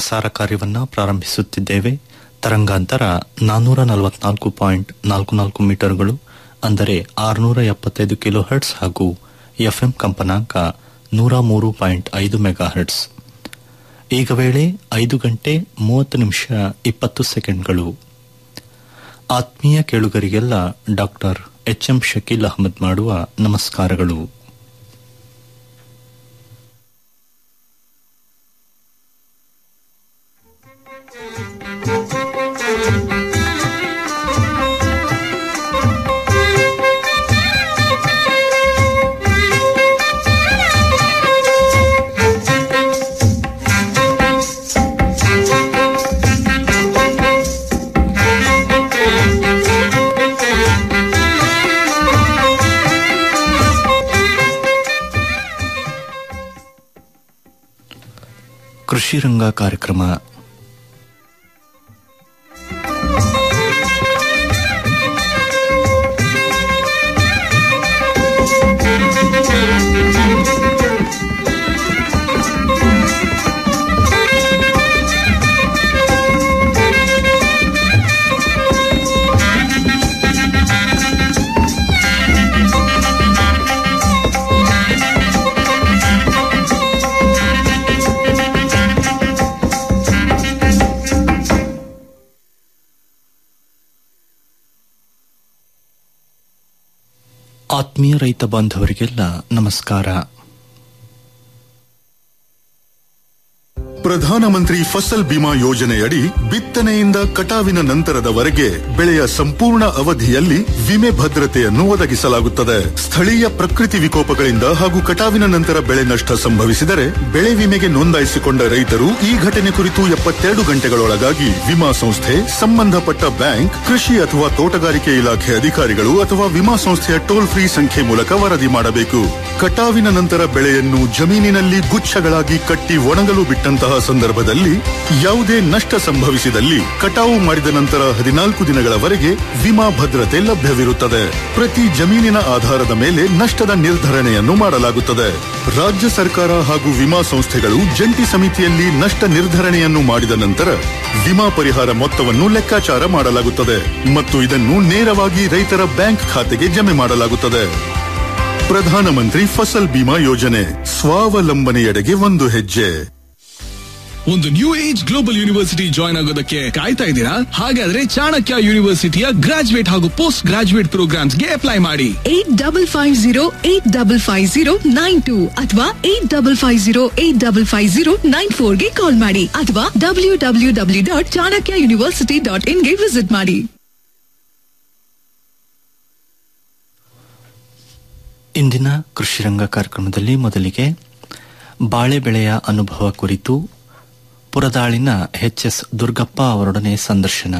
ಪ್ರಸಾರ ಕಾರ್ಯವನ್ನ ಪ್ರಾರಂಭಿಸುತ್ತಿದ್ದೇವೆ ತರಂಗಾಂತರ ನಾನ್ನೂರ ನಲವತ್ನಾಲ್ಕು ಪಾಯಿಂಟ್ ನಾಲ್ಕು ನಾಲ್ಕು ಮೀಟರ್ಗಳು ಅಂದರೆ ಆರುನೂರ ಎಪ್ಪತ್ತೈದು ಕಿಲೋ ಹರ್ಟ್ಸ್ ಹಾಗೂ ಎಫ್ಎಂ ಕಂಪನಾಂಕ ನೂರ ಮೂರು ಪಾಯಿಂಟ್ ಐದು ಮೆಗಾ ಹರ್ಟ್ಸ್ ಈಗ ವೇಳೆ ಐದು ಗಂಟೆ ಮೂವತ್ತು ನಿಮಿಷ ಇಪ್ಪತ್ತು ಸೆಕೆಂಡ್ಗಳು ಆತ್ಮೀಯ ಕೇಳುಗರಿಗೆಲ್ಲ doctor H M Shakeel Ahmad ಮಾಡುವ ನಮಸ್ಕಾರಗಳು ಕೃಷಿ ರಂಗ ಕಾರ್ಯಕ್ರಮ ಆತ್ಮೀಯ ರೈತ ಬಾಂಧವರಿಗೆಲ್ಲ ನಮಸ್ಕಾರ ಪ್ರಧಾನಮಂತ್ರಿ ಫಸಲ್ ಬಿಮಾ ಯೋಜನೆಯಡಿ ಬಿತ್ತನೆಯಿಂದ ಕಟಾವಿನ ನಂತರದವರೆಗೆ ಬೆಳೆಯ ಸಂಪೂರ್ಣ ಅವಧಿಯಲ್ಲಿ ವಿಮೆ ಭದ್ರತೆಯನ್ನು ಒದಗಿಸಲಾಗುತ್ತದೆ ಸ್ಥಳೀಯ ಪ್ರಕೃತಿ ವಿಕೋಪಗಳಿಂದ ಹಾಗೂ ಕಟಾವಿನ ನಂತರ ಬೆಳೆ ನಷ್ಟ ಸಂಭವಿಸಿದರೆ ಬೆಳೆ ವಿಮೆಗೆ ನೋಂದಾಯಿಸಿಕೊಂಡ ರೈತರು ಈ ಘಟನೆ ಕುರಿತು ಎಪ್ಪತ್ತೆರಡು ಗಂಟೆಗಳೊಳಗಾಗಿ ವಿಮಾ ಸಂಸ್ಥೆ ಸಂಬಂಧಪಟ್ಟ ಬ್ಯಾಂಕ್ ಕೃಷಿ ಅಥವಾ ತೋಟಗಾರಿಕೆ ಇಲಾಖೆ ಅಧಿಕಾರಿಗಳು ಅಥವಾ ವಿಮಾ ಸಂಸ್ಥೆಯ ಟೋಲ್ ಫ್ರೀ ಸಂಖ್ಯೆ ಮೂಲಕ ವರದಿ ಮಾಡಬೇಕು ಕಟಾವಿನ ನಂತರ ಬೆಳೆಯನ್ನು ಜಮೀನಿನಲ್ಲಿ ಗುಚ್ಛಗಳಾಗಿ ಕಟ್ಟಿ ಒಣಗಲು ಬಿಟ್ಟಂತಹ ಸಂದರ್ಭದಲ್ಲಿ ಯಾವುದೇ ನಷ್ಟ ಸಂಭವಿಸಿದಲ್ಲಿ ಕಟಾವು ಮಾಡಿದ ನಂತರ ಹದಿನಾಲ್ಕು ದಿನಗಳವರೆಗೆ ವಿಮಾ ಭದ್ರತೆ ಲಭ್ಯವಿರುತ್ತದೆ ಪ್ರತಿ ಜಮೀನಿನ ಆಧಾರದ ಮೇಲೆ ನಷ್ಟದ ನಿರ್ಧರಣೆಯನ್ನು ಮಾಡಲಾಗುತ್ತದೆ ರಾಜ್ಯ ಸರ್ಕಾರ ಹಾಗೂ ವಿಮಾ ಸಂಸ್ಥೆಗಳು ಜಂಟಿ ಸಮಿತಿಯಲ್ಲಿ ನಷ್ಟ ನಿರ್ಧರಣೆಯನ್ನು ಮಾಡಿದ ನಂತರ ವಿಮಾ ಪರಿಹಾರ ಮೊತ್ತವನ್ನು ಲೆಕ್ಕಾಚಾರ ಮಾಡಲಾಗುತ್ತದೆ ಮತ್ತು ಇದನ್ನು ನೇರವಾಗಿ ರೈತರ ಬ್ಯಾಂಕ್ ಖಾತೆಗೆ ಜಮೆ ಮಾಡಲಾಗುತ್ತದೆ ಪ್ರಧಾನಮಂತ್ರಿ ಫಸಲ್ ಬಿಮಾ ಯೋಜನೆ ಸ್ವಾವಲಂಬನೆಯೆಡೆಗೆ ಒಂದು ಹೆಜ್ಜೆ ಒಂದು new age global university join ಆಗೋದಕ್ಕೆ ಕಾಯ್ತಾ ಇದ್ದೀರಾ ಹಾಗಾದ್ರೆ ಚಾಣಕ್ಯ ಯೂನಿವರ್ಸಿಟಿಯ ಗ್ರಾಜುಯೇಟ್ ಹಾಗೂ ಪೋಸ್ಟ್ ಗ್ರಾಜುಯೇಟ್ ಪ್ರೋಗ್ರಾಮ್ಸ್ಗೆ ಅಪ್ಲೈ ಮಾಡಿ eight double five zero eight double five zero nine two ಅಥವಾ eight double five zero eight double five zero nine ಫೋರ್ಗೆ ಕಾಲ್ ಮಾಡಿ ಅಥವಾ W W W dot Chanakya university dot ಇನ್ಗೆ ವಿಸಿಟ್ ಮಾಡಿ ಇಂದಿನ ಕೃಷಿ ರಂಗ ಕಾರ್ಯಕ್ರಮದಲ್ಲಿ ಮೊದಲಿಗೆ ಬಾಳೆ ಬೆಳೆಯ ಅನುಭವ ಕುರಿತು ಪುರದಾಳಿನ ಎಚ್ ಎಸ್ ದುರ್ಗಪ್ಪ ಅವರೊಡನೆ ಸಂದರ್ಶನ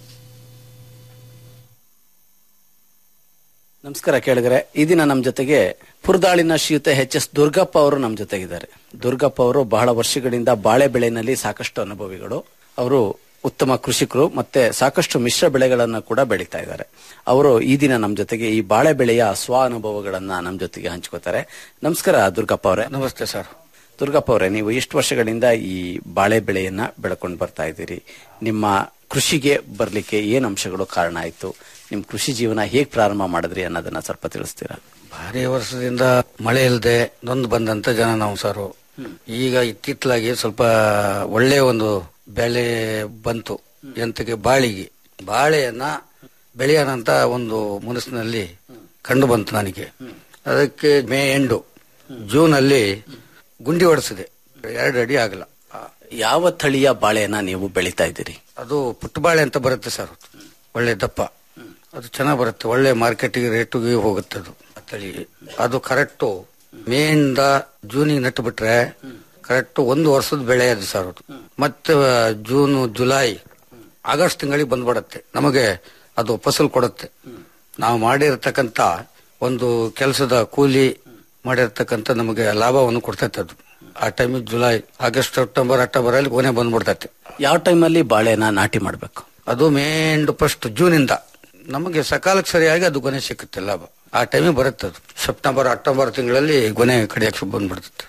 ನಮಸ್ಕಾರ ಕೇಳಿದ್ರೆ ಈ ದಿನ ನಮ್ಮ ಜೊತೆಗೆ ಪುರದಾಳಿನ ಶ್ರೀಯುತ ಎಚ್ ಎಸ್ ದುರ್ಗಪ್ಪ ಅವರು ನಮ್ಮ ಜೊತೆಗಿದ್ದಾರೆ ದುರ್ಗಪ್ಪ ಅವರು ಬಹಳ ವರ್ಷಗಳಿಂದ ಬಾಳೆ ಬೆಳೆನಲ್ಲಿ ಸಾಕಷ್ಟು ಅನುಭವಿಗಳು ಅವರು ಉತ್ತಮ ಕೃಷಿಕರು ಮತ್ತೆ ಸಾಕಷ್ಟು ಮಿಶ್ರ ಬೆಳೆಗಳನ್ನ ಕೂಡ ಬೆಳೀತಾ ಇದ್ದಾರೆ ಅವರು ಈ ದಿನ ನಮ್ಮ ಜೊತೆಗೆ ಈ ಬಾಳೆ ಬೆಳೆಯ ಸ್ವ ಅನುಭವಗಳನ್ನ ನಮ್ಮ ಜೊತೆಗೆ ಹಂಚ್ಕೋತಾರೆ ನಮಸ್ಕಾರ ದುರ್ಗಪ್ಪ ಅವರೇ ನಮಸ್ತೆ ಸರ್ ದುರ್ಗಪ್ಪ ಅವರೇ ನೀವು ಎಷ್ಟು ವರ್ಷಗಳಿಂದ ಈ ಬಾಳೆ ಬೆಳೆಯನ್ನ ಬೆಳ್ಕೊಂಡು ಬರ್ತಾ ಇದ್ದೀರಿ ನಿಮ್ಮ ಕೃಷಿಗೆ ಬರ್ಲಿಕ್ಕೆ ಏನ್ ಅಂಶಗಳು ಕಾರಣ ಆಯ್ತು ನಿಮ್ ಕೃಷಿ ಜೀವನ ಹೇಗ್ ಪ್ರಾರಂಭ ಮಾಡಿದ್ರಿ ಅನ್ನೋದನ್ನ ಸ್ವಲ್ಪ ತಿಳಿಸ್ತೀರಾ ಭಾರಿ ವರ್ಷದಿಂದ ಮಳೆ ಇಲ್ಲದೆ ನೊಂದು ಬಂದಂತ ಜನ ನಾವು ಸರ್ ಈಗ ಇತ್ತಿತ್ತಲಾಗಿ ಸ್ವಲ್ಪ ಒಳ್ಳೆ ಒಂದು ಬೆಳೆ ಬಂತು ಎಂತಕ್ಕೆ ಬಾಳಿಗೆ ಬಾಳೆಯನ್ನ ಬೆಳೆಯೋಣಂತ ಒಂದು ಮನಸ್ಸಿನಲ್ಲಿ ಕಂಡು ಬಂತು ನನಗೆ ಅದಕ್ಕೆ ಮೇ ಎಂಡು ಜೂನ್ ಅಲ್ಲಿ ಗುಂಡಿ ಹೊಡೆಸಿದೆ ಎರಡು ಅಡಿ ಆಗಲ್ಲ ಯಾವ ತಳಿಯ ಬಾಳೆಯನ್ನ ನೀವು ಬೆಳೀತಾ ಇದ್ದೀರಿ ಅದು ಪುಟ್ಟಬಾಳೆ ಅಂತ ಬರುತ್ತೆ ಸರ್ ಒಳ್ಳೆ ದಪ್ಪ ಅದು ಚೆನ್ನಾಗಿ ಬರುತ್ತೆ ಒಳ್ಳೆ ಮಾರ್ಕೆಟಿಗೆ ರೇಟಿಗೆ ಹೋಗುತ್ತೆ ಅದು ಆ ತಳಿ ಅದು ಕರೆಕ್ಟು ಮೇಯಿಂದ ಜೂನಿಗೆ ನಟ್ಟು ಬಿಟ್ರೆ ಕರೆಕ್ಟ್ ಒಂದು ವರ್ಷದ ಬೆಳೆ ಅದು ಸರ್ ಅದು ಮತ್ತೆ ಜೂನ್ ಜುಲೈ ಆಗಸ್ಟ್ ತಿಂಗಳಿಗೆ ಬಂದ್ಬಿಡತ್ತೆ ನಮಗೆ ಅದು ಫಸಲು ಕೊಡುತ್ತೆ ನಾವು ಮಾಡಿರ್ತಕ್ಕಂತ ಒಂದು ಕೆಲಸದ ಕೂಲಿ ಮಾಡಿರ್ತಕ್ಕಂಥ ನಮಗೆ ಲಾಭವನ್ನು ಕೊಡ್ತೈತೆ ಅದು ಆ ಟೈಮಿಗೆ ಜುಲೈ ಆಗಸ್ಟ್ ಸೆಪ್ಟೆಂಬರ್ ಅಕ್ಟೋಬರ್ ಅಲ್ಲಿ ಕೊನೆ ಬಂದ್ಬಿಡ್ತೈತೆ ಯಾವ ಟೈಮಲ್ಲಿ ಬಾಳೆನ ನಾಟಿ ಮಾಡಬೇಕು ಅದು ಮೇನ್ ಫಸ್ಟ್ ಜೂನ್ ಇಂದ ನಮಗೆ ಸಕಾಲಕ್ಕೆ ಸರಿಯಾಗಿ ಅದು ಗೊನೆ ಸಿಕ್ಕುತ್ತೆ ಲಾಭ ಆ ಟೈಮಿಗೆ ಬರುತ್ತೆ ಅದು ಸೆಪ್ಟೆಂಬರ್ ಅಕ್ಟೋಬರ್ ತಿಂಗಳಲ್ಲಿ ಗೊನೆ ಕಡಿಯಕ್ಕೆ ಬಂದ್ಬಿಡ್ತೈತೆ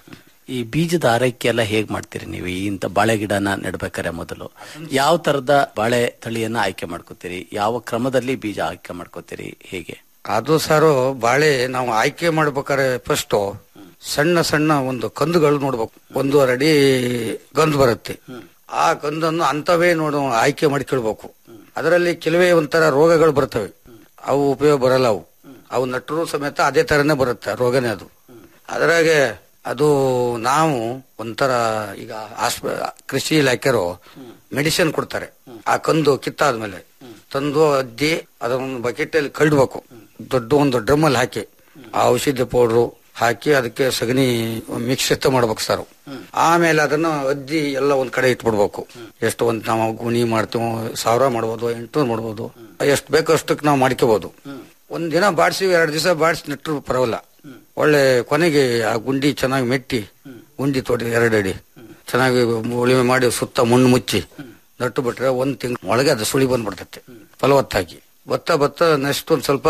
ಈ ಬೀಜದ ಆರೈಕೆ ಎಲ್ಲ ಹೇಗ್ ಮಾಡ್ತೀರಿ ನೀವು ಈ ಇಂಥ ಬಾಳೆ ಗಿಡನ ನೆಡ್ಬೇಕಾರೆ ಮೊದಲು ಯಾವ ತರದ ಬಾಳೆ ತಳಿಯನ್ನ ಆಯ್ಕೆ ಮಾಡ್ಕೋತೀರಿ ಯಾವ ಕ್ರಮದಲ್ಲಿ ಬೀಜ ಆಯ್ಕೆ ಮಾಡ್ಕೋತೀರಿ ಹೇಗೆ ಅದು ಸರ್ ಬಾಳೆ ನಾವು ಆಯ್ಕೆ ಮಾಡ್ಬೇಕಾದ್ರೆ ಫಸ್ಟ್ ಸಣ್ಣ ಸಣ್ಣ ಒಂದು ಕಂದುಗಳು ನೋಡ್ಬೇಕು ಒಂದೂವರೆ ಅಡಿ ಗಂದು ಬರುತ್ತೆ ಆ ಗಂಧನ್ನು ಅಂತವೇ ನೋಡು ಆಯ್ಕೆ ಮಾಡಿಕೊಳ್ಬೇಕು ಅದರಲ್ಲಿ ಕೆಲವೇ ಒಂಥರ ರೋಗಗಳು ಬರ್ತವೆ ಅವು ಉಪಯೋಗ ಬರಲ್ಲ ಅವು ಅವು ನಟ್ಟರು ಸಮೇತ ಅದೇ ತರನೇ ಬರುತ್ತೆ ರೋಗನೇ ಅದು ಅದ್ರಾಗೆ ಅದು ನಾವು ಒಂಥರ ಈಗ ಆಸ್ಪ ಕೃಷಿ ಇಲಾಖೆರು ಮೆಡಿಸಿನ್ ಕೊಡ್ತಾರೆ ಆ ಕಂದು ಕಿತ್ತಾದ್ಮೇಲೆ ತಂದು ಅದ್ದಿ ಅದನ್ನ ಬಕೆಟ್ ಅಲ್ಲಿ ಕಳ್ಬೇಕು ದೊಡ್ಡ ಒಂದು ಡ್ರಮ್ ಅಲ್ಲಿ ಹಾಕಿ ಆ ಔಷಧಿ ಪೌಡ್ರು ಹಾಕಿ ಅದಕ್ಕೆ ಸಗಣಿ ಮಿಕ್ಸ್ ಮಾಡ್ಬೇಕು ಸರ್ ಆಮೇಲೆ ಅದನ್ನ ಅದ್ದಿ ಎಲ್ಲ ಒಂದ್ ಕಡೆ ಇಟ್ಬಿಡ್ಬೇಕು ಎಷ್ಟು ಒಂದ್ ನಾವು ಗುಣಿ ಮಾಡ್ತೀವೋ ಸಾವಿರ ಮಾಡ್ಬೋದು ಎಂಟುನೂರು ಮಾಡ್ಬೋದು ಎಷ್ಟು ಬೇಕೋ ಅಷ್ಟಕ್ಕೆ ನಾವು ಮಾಡ್ಕೋಬಹುದು ಒಂದ್ ದಿನ ಬಾಡ್ಸಿ ಎರಡು ದಿವಸ ಬಾಡ್ಸಿ ನೆಟ್ಟರು ಪರವಾಗಿಲ್ಲ ಒಳ್ಳೆ ಕೊನೆಗೆ ಆ ಗುಂಡಿ ಚೆನ್ನಾಗಿ ಮೆಟ್ಟಿ ಗುಂಡಿ ತೋಡಿ ಎರಡು ಅಡಿ ಚೆನ್ನಾಗಿ ಉಳಿಮೆ ಮಾಡಿ ಸುತ್ತ ಮಣ್ಣು ಮುಚ್ಚಿ ನಟ್ಟು ಬಿಟ್ರೆ ಒಂದ್ ತಿಂಗಳ ಒಳಗೆ ಅದು ಸುಳಿ ಬಂದ್ಬಿಡ್ತೈತೆ ಫಲವತ್ತಾಗಿ ಭತ್ತ ಭತ್ತ ನೆಕ್ಸ್ಟ್ ಒಂದ್ ಸ್ವಲ್ಪ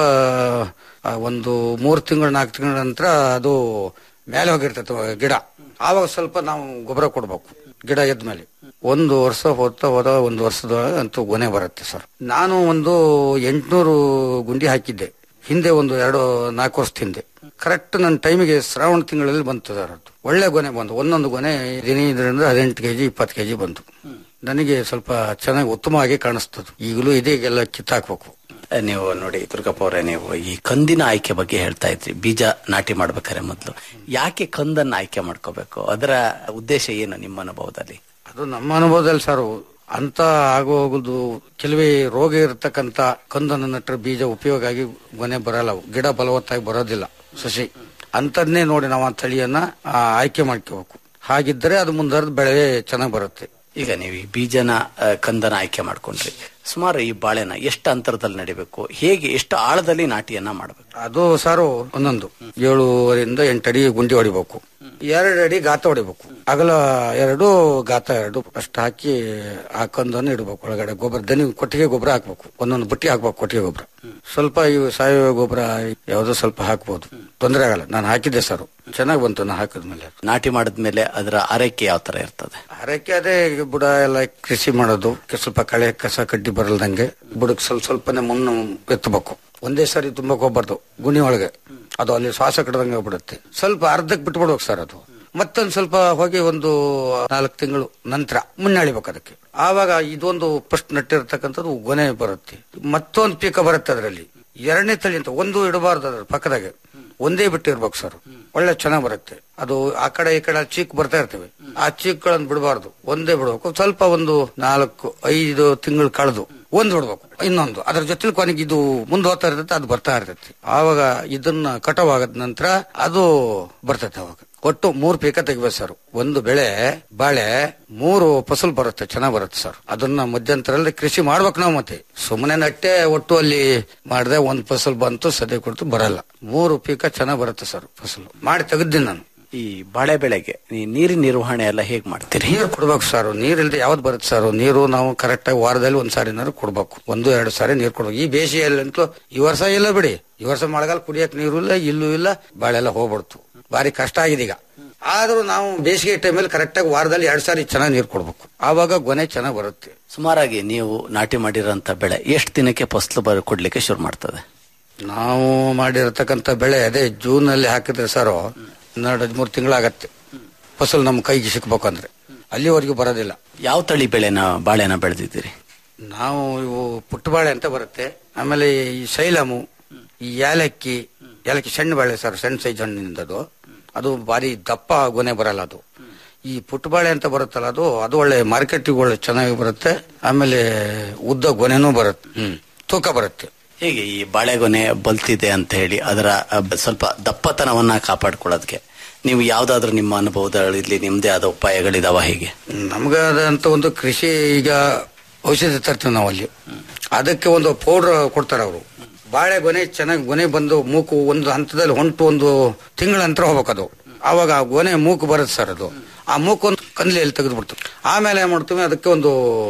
ಆ, ಒಂದು ಮೂರ್ ತಿಂಗಳು ನಾಲ್ಕು ತಿಂಗಳ ನಂತರ ಅದು ಮೇಲೆ ಹೋಗಿರ್ತೈತೆ ಗಿಡ ಆವಾಗ ಸ್ವಲ್ಪ ನಾವು ಗೊಬ್ಬರ ಕೊಡ್ಬೇಕು ಗಿಡ ಎದ್ಮೇಲೆ ಒಂದು ವರ್ಷ ಹೋಗ್ತಾ ಹೋದ ಒಂದು ವರ್ಷದೊಳಗೆ ಅಂತೂ ಗೊನೆ ಬರುತ್ತೆ ಸರ್ ನಾನು ಒಂದು ಎಂಟ್ನೂರು ಗುಂಡಿ ಹಾಕಿದ್ದೆ ಹಿಂದೆ ಒಂದು ಎರಡು ನಾಲ್ಕು ವರ್ಷದ ಹಿಂದೆ ಕರೆಕ್ಟ್ ನನ್ನ ಟೈಮಿಗೆ ಶ್ರಾವಣ ತಿಂಗಳಲ್ಲಿ ಬಂತು ಸರ್ ಅದು ಒಳ್ಳೆ ಗೊನೆ ಬಂತು ಒಂದೊಂದು ಗೊನೆ ಹದಿನೈದರಿಂದ ಹದಿನೆಂಟು ಕೆಜಿ ಇಪ್ಪತ್ತು ಕೆಜಿ ಬಂತು ನನಗೆ ಸ್ವಲ್ಪ ಚೆನ್ನಾಗಿ ಉತ್ತಮವಾಗಿ ಕಾಣಿಸ್ತದೆ ಈಗಲೂ ಇದೀಗೆಲ್ಲ ಕಿತ್ತಾಕ್ಬೇಕು ಆ, ನೀವು ನೋಡಿ ದುರ್ಗಪ್ಪ ಅವರೇ ನೀವು ಈ ಕಂದಿನ ಆಯ್ಕೆ ಬಗ್ಗೆ ಹೇಳ್ತಾ ಇದ್ರಿ ಬೀಜ ನಾಟಿ ಮಾಡ್ಬೇಕಾರೆ ಮೊದಲು ಯಾಕೆ ಕಂದನ್ನ ಆಯ್ಕೆ ಮಾಡ್ಕೋಬೇಕು ಅದರ ಉದ್ದೇಶ ಏನು ನಿಮ್ಮ ಅನುಭವದಲ್ಲಿ ಅದು ನಮ್ಮ ಅನುಭವದಲ್ಲಿ ಸರ್ ಅಂತ ಆಗೋಗುದು ಕೆಲವೇ ರೋಗ ಇರತಕ್ಕಂತ ಕಂದನ್ನು ನಟ್ರ ಬೀಜ ಉಪಯೋಗ ಆಗಿ ಗೊನೆ ಬರಲ್ಲ ಅವು. ಗಿಡ ಬಲವತ್ತಾಗಿ ಬರೋದಿಲ್ಲ ಸಸಿ ಅಂತದ್ನೇ ನೋಡಿ ನಾವು ಆ ತಳಿಯನ್ನ ಆ, ಆಯ್ಕೆ ಮಾಡ್ಕೋಬೇಕು ಹಾಗಿದ್ದರೆ ಅದು ಮುಂದರದ ಬೆಳೆ ಚೆನ್ನಾಗಿ ಬರುತ್ತೆ ಈಗ ನೀವು ಈ ಬೀಜನ ಆ, ಕಂದನ ಆಯ್ಕೆ ಮಾಡ್ಕೊಂಡ್ರಿ ಸುಮಾರು ಈ ಬಾಳೆನ ಎಷ್ಟು ಅಂತರದಲ್ಲಿ ನಡಿಬೇಕು ಹೇಗೆ ಎಷ್ಟು ಆಳದಲ್ಲಿ ನಾಟಿಯನ್ನ ಮಾಡಬೇಕು ಅದು ಸಾರು ಒಂದೊಂದು ಏಳುವರಿಂದ ಎಂಟು ಅಡಿ ಗುಂಡಿ ಹೊಡಿಬೇಕು ಎರಡು ಅಡಿ ಗಾತ ಹೊಡಿಬೇಕು ಅಗಲ ಎರಡು ಗಾತ ಎರಡು ಅಷ್ಟು ಹಾಕಿ ಆ ಕಂದನ್ನು ಇಡಬೇಕು ಒಳಗಡೆ ಗೊಬ್ಬರ ದನಿ ಕೊಟ್ಟಿಗೆ ಗೊಬ್ಬರ ಹಾಕ್ಬೇಕು ಒಂದೊಂದು ಬುಟ್ಟಿ ಹಾಕ್ಬೇಕು ಕೊಟ್ಟಿಗೆ ಗೊಬ್ಬರ ಸ್ವಲ್ಪ ಇವು ಸಾವಯವ ಗೊಬ್ಬರ ಯಾವುದೋ ಸ್ವಲ್ಪ ಹಾಕ್ಬೋದು ತೊಂದರೆ ಆಗಲ್ಲ ನಾನು ಹಾಕಿದ್ದೆ ಸರ್ ಚೆನ್ನಾಗಿ ಬಂತು ನಾನು ಹಾಕಿದ್ಮೇಲೆ ನಾಟಿ ಮಾಡಿದ್ಮೇಲೆ ಅದರ ಆರೈಕೆ ಯಾವ ತರ ಇರ್ತದೆ ಆರೈಕೆ ಅದೇ ಈಗ ಬುಡ ಎಲ್ಲ ಕೃಷಿ ಮಾಡೋದು ಕೆ- ಸ್ವಲ್ಪ ಕಳೆ ಕಸ ಕಡ್ಡಿ ಬರಲ್ದಂಗೆ ಬುಡಕ್ ಸ್ವಲ್ಪ ಸ್ವಲ್ಪನೇ ಮಣ್ಣು ಎತ್ತಬೇಕು ಒಂದೇ ಸಾರಿ ತುಂಬಕ್ ಹೋಗ್ಬಾರ್ದು ಗುಣಿ ಒಳಗೆ ಅದು ಅಲ್ಲಿ ಶ್ವಾಸ ಕಟ್ಟದಂಗೆ ಹೋಗ್ಬಿಡುತ್ತೆ ಸ್ವಲ್ಪ ಅರ್ಧಕ್ಕೆ ಬಿಟ್ಬಿಡ್ಬೇಕು ಸರ್ ಅದು ಮತ್ತೊಂದು ಸ್ವಲ್ಪ ಹೋಗಿ ಒಂದು ನಾಲ್ಕು ತಿಂಗಳು ನಂತರ ಮುನ್ನಳಿಬೇಕು ಅದಕ್ಕೆ ಆವಾಗ ಇದೊಂದು ಫಸ್ಟ್ ನಟ್ಟಿರ್ತಕ್ಕಂಥದ್ದು ಗೊನೆ ಬರುತ್ತೆ ಮತ್ತೊಂದು ಪೀಕ ಬರುತ್ತೆ ಅದರಲ್ಲಿ ಎರಡನೇ ತಳಿ ಅಂತ ಒಂದು ಇಡಬಾರ್ದು ಅದ್ರ ಪಕ್ಕದಾಗೆ ಒಂದೇ ಬಿಟ್ಟು ಇರ್ಬೇಕು ಸರ್ ಒಳ್ಳೆ ಚೆನ್ನಾಗ್ ಬರುತ್ತೆ ಅದು ಆ ಕಡೆ ಈ ಕಡೆ ಚೀಕ್ ಬರ್ತಾ ಇರ್ತವೆ ಆ ಚೀಕ್ಗಳನ್ನು ಬಿಡಬಾರ್ದು ಒಂದೇ ಬಿಡ್ಬೇಕು ಸ್ವಲ್ಪ ಒಂದು ನಾಲ್ಕು ಐದು ತಿಂಗಳು ಕಳೆದು ಒಂದ್ ಬಿಡ್ಬೇಕು ಇನ್ನೊಂದು ಅದ್ರ ಜೊತೆ ಕೊನೆಗೆ ಇದು ಮುಂದೆ ಹೋಗ್ತಾ ಇರ್ತೈತೆ ಅದು ಬರ್ತಾ ಇರ್ತೈತಿ ಆವಾಗ ಇದನ್ನ ಕಟವಾಗದ ನಂತರ ಅದು ಬರ್ತೈತೆ ಅವಾಗ ಒಟ್ಟು ಮೂರು ಪೀಕ ತೆಗಿಬೇಕು ಸರ್ ಒಂದು ಬೆಳೆ ಬಾಳೆ ಮೂರು ಫಸಲ್ ಬರುತ್ತೆ ಚೆನ್ನಾಗ್ ಬರುತ್ತೆ ಸರ್ ಅದನ್ನ ಮಧ್ಯಂತರದಲ್ಲಿ ಕೃಷಿ ಮಾಡ್ಬೇಕು ನಾವು ಮತ್ತೆ ಸುಮ್ಮನೆ ನಟ್ಟೆ ಒಟ್ಟು ಅಲ್ಲಿ ಮಾಡಿದೆ ಒಂದ್ ಫಸಲ್ ಬಂತು ಸದ್ಯ ಕೊಡ್ತು ಬರಲ್ಲ ಮೂರು ಪೀಕ ಚೆನ್ನಾಗ್ ಬರುತ್ತೆ ಸರ್ ಫಸಲು ಮಾಡಿ ತೆಗೆದ್ದೀನಿ ನಾನು ಈ ಬಾಳೆ ಬೆಳೆಗೆ ಈ ನೀರಿನ ನಿರ್ವಹಣೆ ಎಲ್ಲ ಹೇಗ್ ಮಾಡ್ತೀರಿ ನೀರು ಕೊಡ್ಬೇಕು ಸರ್ ನೀರಿಲ್ದೆ ಯಾವ್ದು ಬರುತ್ತೆ ಸರ್ ನೀರು ನಾವು ಕರೆಕ್ಟ್ ಆಗಿ ವಾರದಲ್ಲಿ ಒಂದ್ ಸಾರಿನಾರು ಕೊಡ್ಬೇಕು ಒಂದು ಎರಡು ಸಾರಿ ನೀರು ಕೊಡ್ಬೇಕು ಈ ಬೇಸಿಗೆಯಲ್ಲಂತೂ ಈ ವರ್ಷ ಇಲ್ಲ ಬಿಡಿ ಈ ವರ್ಷ ಮಳೆಗಾಲ ಕುಡಿಯಕ್ ನೀರು ಇಲ್ಲ ಇಲ್ಲೂ ಇಲ್ಲ ಬಾಳೆ ಎಲ್ಲ ಹೋಗ್ಬಿಡ್ತು ಬಾರಿ ಕಷ್ಟ ಆಗಿದೆ ಈಗ ಆದ್ರೂ ನಾವು ಬೇಸಿಗೆ ಟೈಮಲ್ಲಿ ಕರೆಕ್ಟ್ ಆಗಿ ವಾರದಲ್ಲಿ ಎರಡ್ ಸಾರಿ ಚೆನ್ನಾಗಿ ನೀರು ಕೊಡ್ಬೇಕು ಆವಾಗ ಗೊನೆ ಚೆನ್ನಾಗಿ ಬರುತ್ತೆ ಸುಮಾರಾಗಿ ನೀವು ನಾಟಿ ಮಾಡಿರೋಂತ ಬೆಳೆ ಎಷ್ಟು ದಿನಕ್ಕೆ ಫಸಲು ಬರ ಕೊಡ್ಲಿಕ್ಕೆ ಶುರು ಮಾಡ್ತದೆ ನಾವು ಮಾಡಿರತಕ್ಕಂತ ಬೆಳೆ ಅದೇ ಜೂನ್ ಅಲ್ಲಿ ಹಾಕಿದ್ರೆ ಸರ್ ಹನ್ನೆರಡು ಹದಿಮೂರು ತಿಂಗಳಾಗತ್ತೆ ಫಸಲ್ ನಮ್ಮ ಕೈಗೆ ಸಿಕ್ಬೇಕಂದ್ರೆ ಅಲ್ಲಿವರೆಗೂ ಬರೋದಿಲ್ಲ ಯಾವ ತಳಿ ಬೆಳೆನ ಬಾಳೆನ ಬೆಳೆದಿದ್ದೀರಿ ನಾವು ಇವು ಪುಟ್ಟಬಾಳೆ ಅಂತ ಬರುತ್ತೆ ಆಮೇಲೆ ಈ ಶೈಲಮು ಈ ಏಲಕ್ಕಿ ಏಲಕ್ಕಿ ಸಣ್ಣ ಬಾಳೆ ಸರ್ ಸಣ್ಣ ಸೈಜ್ ಹಣ್ಣಿಂದದು ಅದು ಭಾರಿ ದಪ್ಪ ಗೊನೆ ಬರಲ್ಲ ಅದು ಈ ಪುಟ್ಟಬಾಳೆ ಅಂತ ಬರುತ್ತಲ್ಲ ಅದು ಅದು ಒಳ್ಳೆ ಮಾರ್ಕೆಟಿಗೆ ಒಳ್ಳೆ ಚೆನ್ನಾಗಿ ಬರುತ್ತೆ ಆಮೇಲೆ ಉದ್ದ ಗೊನೆನೂ ಬರುತ್ತೆ ಹ್ಮ್ ತೂಕ ಬರುತ್ತೆ ಹೇಗೆ ಈ ಬಾಳೆಗೊನೆ ಬಲ್ತಿದೆ ಅಂತ ಹೇಳಿ ಅದರ ಅ, ಬ- ಸ್ವಲ್ಪ ದಪ್ಪತನವನ್ನ ಕಾಪಾಡ್ಕೊಳ್ಳೋದಕ್ಕೆ ನೀವು ಯಾವ್ದಾದ್ರು ನಿಮ್ಮ ಅನುಭವದಲ್ಲಿ ನಿಮ್ದೇ ಆದ ಉಪಾಯಗಳಿದಾವ ಹೇಗೆ ನಮ್ಗೆ ಅದಂತ ಒಂದು ಕೃಷಿ ಈಗ ಔಷಧಿ ತರ್ತೀವಿ ನಾವು ಅಲ್ಲಿ ಅದಕ್ಕೆ ಒಂದು ಪೌಡರ್ ಕೊಡ್ತಾರೆ ಅವರು ಬಾಳೆ ಗೊನೆ ಚೆನ್ನಾಗಿ ಗೊನೆ ಬಂದು ಮೂಕು ಒಂದು ಹಂತದಲ್ಲಿ ಹೊಂಟು ಒಂದು ತಿಂಗಳ ನಂತರ ಹೋಗ್ಬೇಕದು ಆವಾಗ ಆ ಗೊನೆ ಮೂಕು ಬರುತ್ತೆ ಸರ್ ಅದು ಆ ಮೂಕು ಒಂದು ಕಂದ್ಲಿಯಲ್ಲಿ ತೆಗೆದು ಬಿಡ್ತು ಆಮೇಲೆ ಏನ್ ಮಾಡ್ತೀವಿ ಅದಕ್ಕೆ ಒಂದು